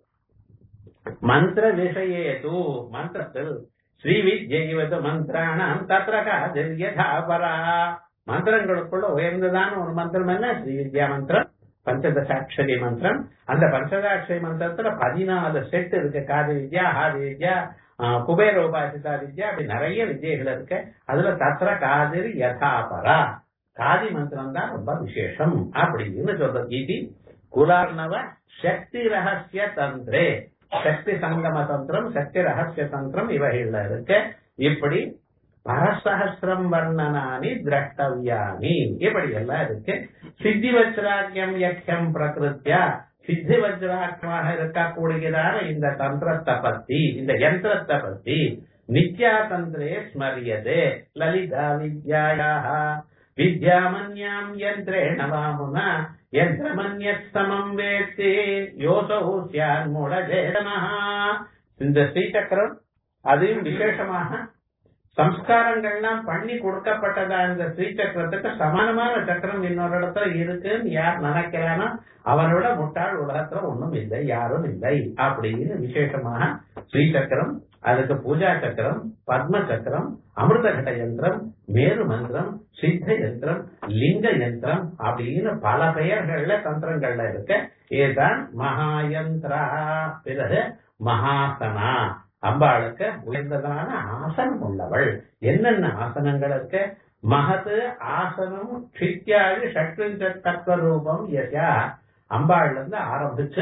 A: மந்திர விஷயேது மந்திரத்தில் ஸ்ரீவித்யைவது மந்திராணம் தத்ர காதிர்யதாபரா மந்திரங்களுக்குள்ள உயர்ந்ததான ஒரு மந்திரம் என்ன ஸ்ரீவித்யா மந்திரம் பஞ்சதசாட்சரி மந்திரம் அந்த பஞ்சதாட்சரி மந்திரத்துல பதினாலு செட் இருக்கு காதி வித்யா ஆதி வித்யா குபேர உபாசிதா வித்யா அப்படி நிறைய வித்யைகள் இருக்கு அதுல தத்திர காதிர் யதாபரா காதி மந்திரம் தான் ரொம்ப விசேஷம் அப்படின்னு சொல்றது இது குலார்ணவ சக்தி ரகசிய தந்திரே சக்தி சங்கம தந்திரம் சக்தி ரகசிய தந்திரம் இவைகள்ல இருக்கு இப்படி பரசஹசிரம் வர்ணனானி திரஷ்டவியானி இப்படி எல்லாம் இருக்கு சித்தி வஜ்ராக்கியம் யக்கியம் பிரகிருத்தியா சித்தி வஜ்ராக்கியமாக இருக்கக்கூடியதான இந்த தந்திரத்தை பத்தி இந்த யந்திரத்தை பத்தி நித்யா தந்திரே ஸ்மரியதே லலிதா வித்யாயாக வித்யாமன்யாம் யந்திரேண வாமுனா யந்திரமன்யத் சமம் வேத்தி யோசௌ சியான் மூடஜேதனஹ இந்த ஸ்ரீசக்கரம் அதையும் விசேஷமாக சம்ஸ்காரங்கள்லாம் பண்ணி கொடுக்கப்பட்டதா இந்த ஸ்ரீசக்கரத்துக்கு சமானமான சக்கரம் இன்னொரு இடத்துல இருக்குன்னு யார் நினைக்கிறானோ அவனோட முட்டாள் உலகத்துல ஒண்ணும் இல்லை யாரும் இல்லை அப்படின்னு விசேஷமாக ஸ்ரீசக்கரம் அதுக்கு பூஜா சக்கரம் பத்ம சக்கரம் அமிர்தகட யந்திரம் மேரு மந்திரம் சித்த யந்திரம் லிங்க யந்திரம் அப்படின்னு பல பெயர்கள்ல தந்திரங்கள்ல இருக்கு இதுதான் மகாயந்திரா பிறகு மகாசனா அம்பாளுக்கு உயர்ந்ததான ஆசனம் உள்ளவள் என்னென்ன ஆசனங்கள் இருக்கு மகது ஆசனம் க்ஷித்யாதி ஷட்விஞ்ச தத்துவ ரூபம் யசா அம்பாள்ல இருந்து ஆரம்பிச்சு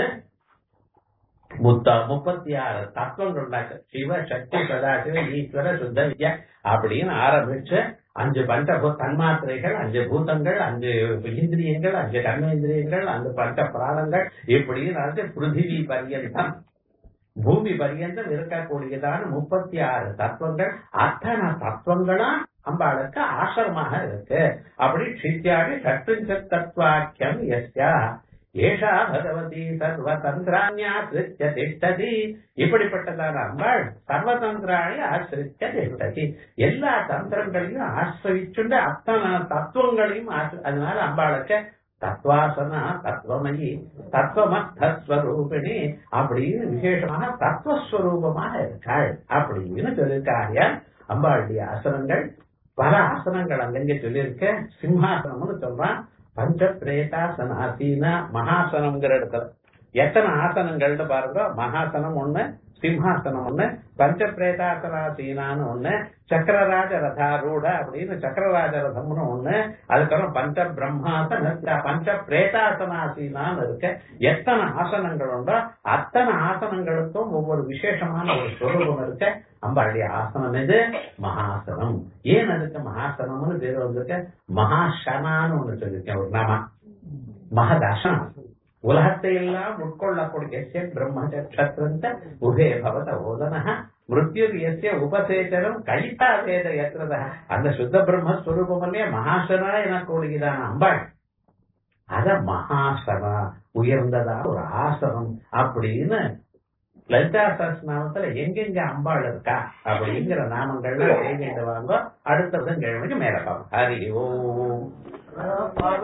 A: முத்த முப்பத்தி ஆறு தத்துவங்கள் உண்டாக்கு சிவ சக்தி சதாசிவ ஈஸ்வர சுத்த வித்யா அப்படின்னு ஆரம்பிச்சு அஞ்சு பஞ்ச தன்மாத்திரைகள் அஞ்சு பூதங்கள் அஞ்சு இந்திரியங்கள் அஞ்சு கர்மேந்திரியங்கள் அஞ்சு பஞ்ச பிராணங்கள் இப்படின்னு பிருத்திவி பரியந்தம் பூமி பரியந்தம் இருக்கக்கூடியதான முப்பத்தி ஆறு தத்துவங்கள் அத்தனை தத்துவங்களும் அம்பாளுக்கு ஆசிரமாக இருக்கு அப்படி சித்தியாடி சற்றுஞ்ச தத்வாக்கியம் எஸ்யா ஏஷா பகவதி சர்வதந்திராணியாசிரித்த திஷ்டதி இப்படிப்பட்டதான அம்பாள் சர்வதந்திராணி ஆசிரித்த திஷ்டதி எல்லா தந்திரங்களையும் ஆசிரிச்சுண்டு அத்தனை தத்துவங்களையும் அதனால அம்பாளுக்கு தத்வாசனா தத்துவமயி தத்துவமஸ்வரூபிணி அப்படின்னு விசேஷமாக தத்துவஸ்வரூபமாக இருக்காள் அப்படின்னு சொல்லியிருக்காங்க அம்பாளுடைய ஆசனங்கள் பல ஆசனங்கள் அங்கங்க சொல்லியிருக்க சிம்ஹாசனம்னு சொல்றான் பஞ்ச பிரேதாசனாசீன மகாசனம்ங்கிற இடத்துல எத்தனை ஆசனங்கள்னு பாருங்க மகாசனம் ஒண்ணு சிம்ஹாசனம் ஒண்ணு பஞ்ச பிரேதாசனாசீனான்னு ஒண்ணு சக்கரராஜ ரதாரூட அப்படின்னு சக்கரராஜ ரதம்னு ஒண்ணு அதுக்கப்புறம் பஞ்ச பிரம்மாசன பஞ்ச பிரேதாசனாசீனான்னு இருக்கு எத்தனை ஆசனங்கள் உண்டோ அத்தனை ஆசனங்களுக்கும் ஒவ்வொரு விசேஷமான ஒரு ஸ்வரூபம் இருக்கு அம்பாளுடைய ஆசனம் இது மகாசனம் ஏன் அதுக்கு மகாசனம்னு பேர் வந்திருக்க மகாசனான்னு ஒண்ணு சொல்லியிருக்கேன் ஒரு நாம மகதாசனம் உலகத்தை எல்லாம் உட்கொள்ளக்கூடிய பிரம்மச்சத்திரந்த உபே பவத ஓதன மிருத்யுர் எஸ்ய உபசேச்சரம் கழித்தா வேத எத்திரத அந்த சுத்த பிரம்மஸ்வரூபமல்லே மகாசனா எனக்கூடியதான அம்பாள் அத மகாசனா உயர்ந்ததா ஒரு ஆசனம் அப்படின்னு லலிதா சஹஸ்ரநாமத்துல எங்கெங்க அம்பாள் இருக்கா அப்படிங்கிற நாமங்கள்லாம் தேடிட்டு வாங்க அடுத்த கிழமைக்கு மேல பார்ப்போம் ஹரி ஓ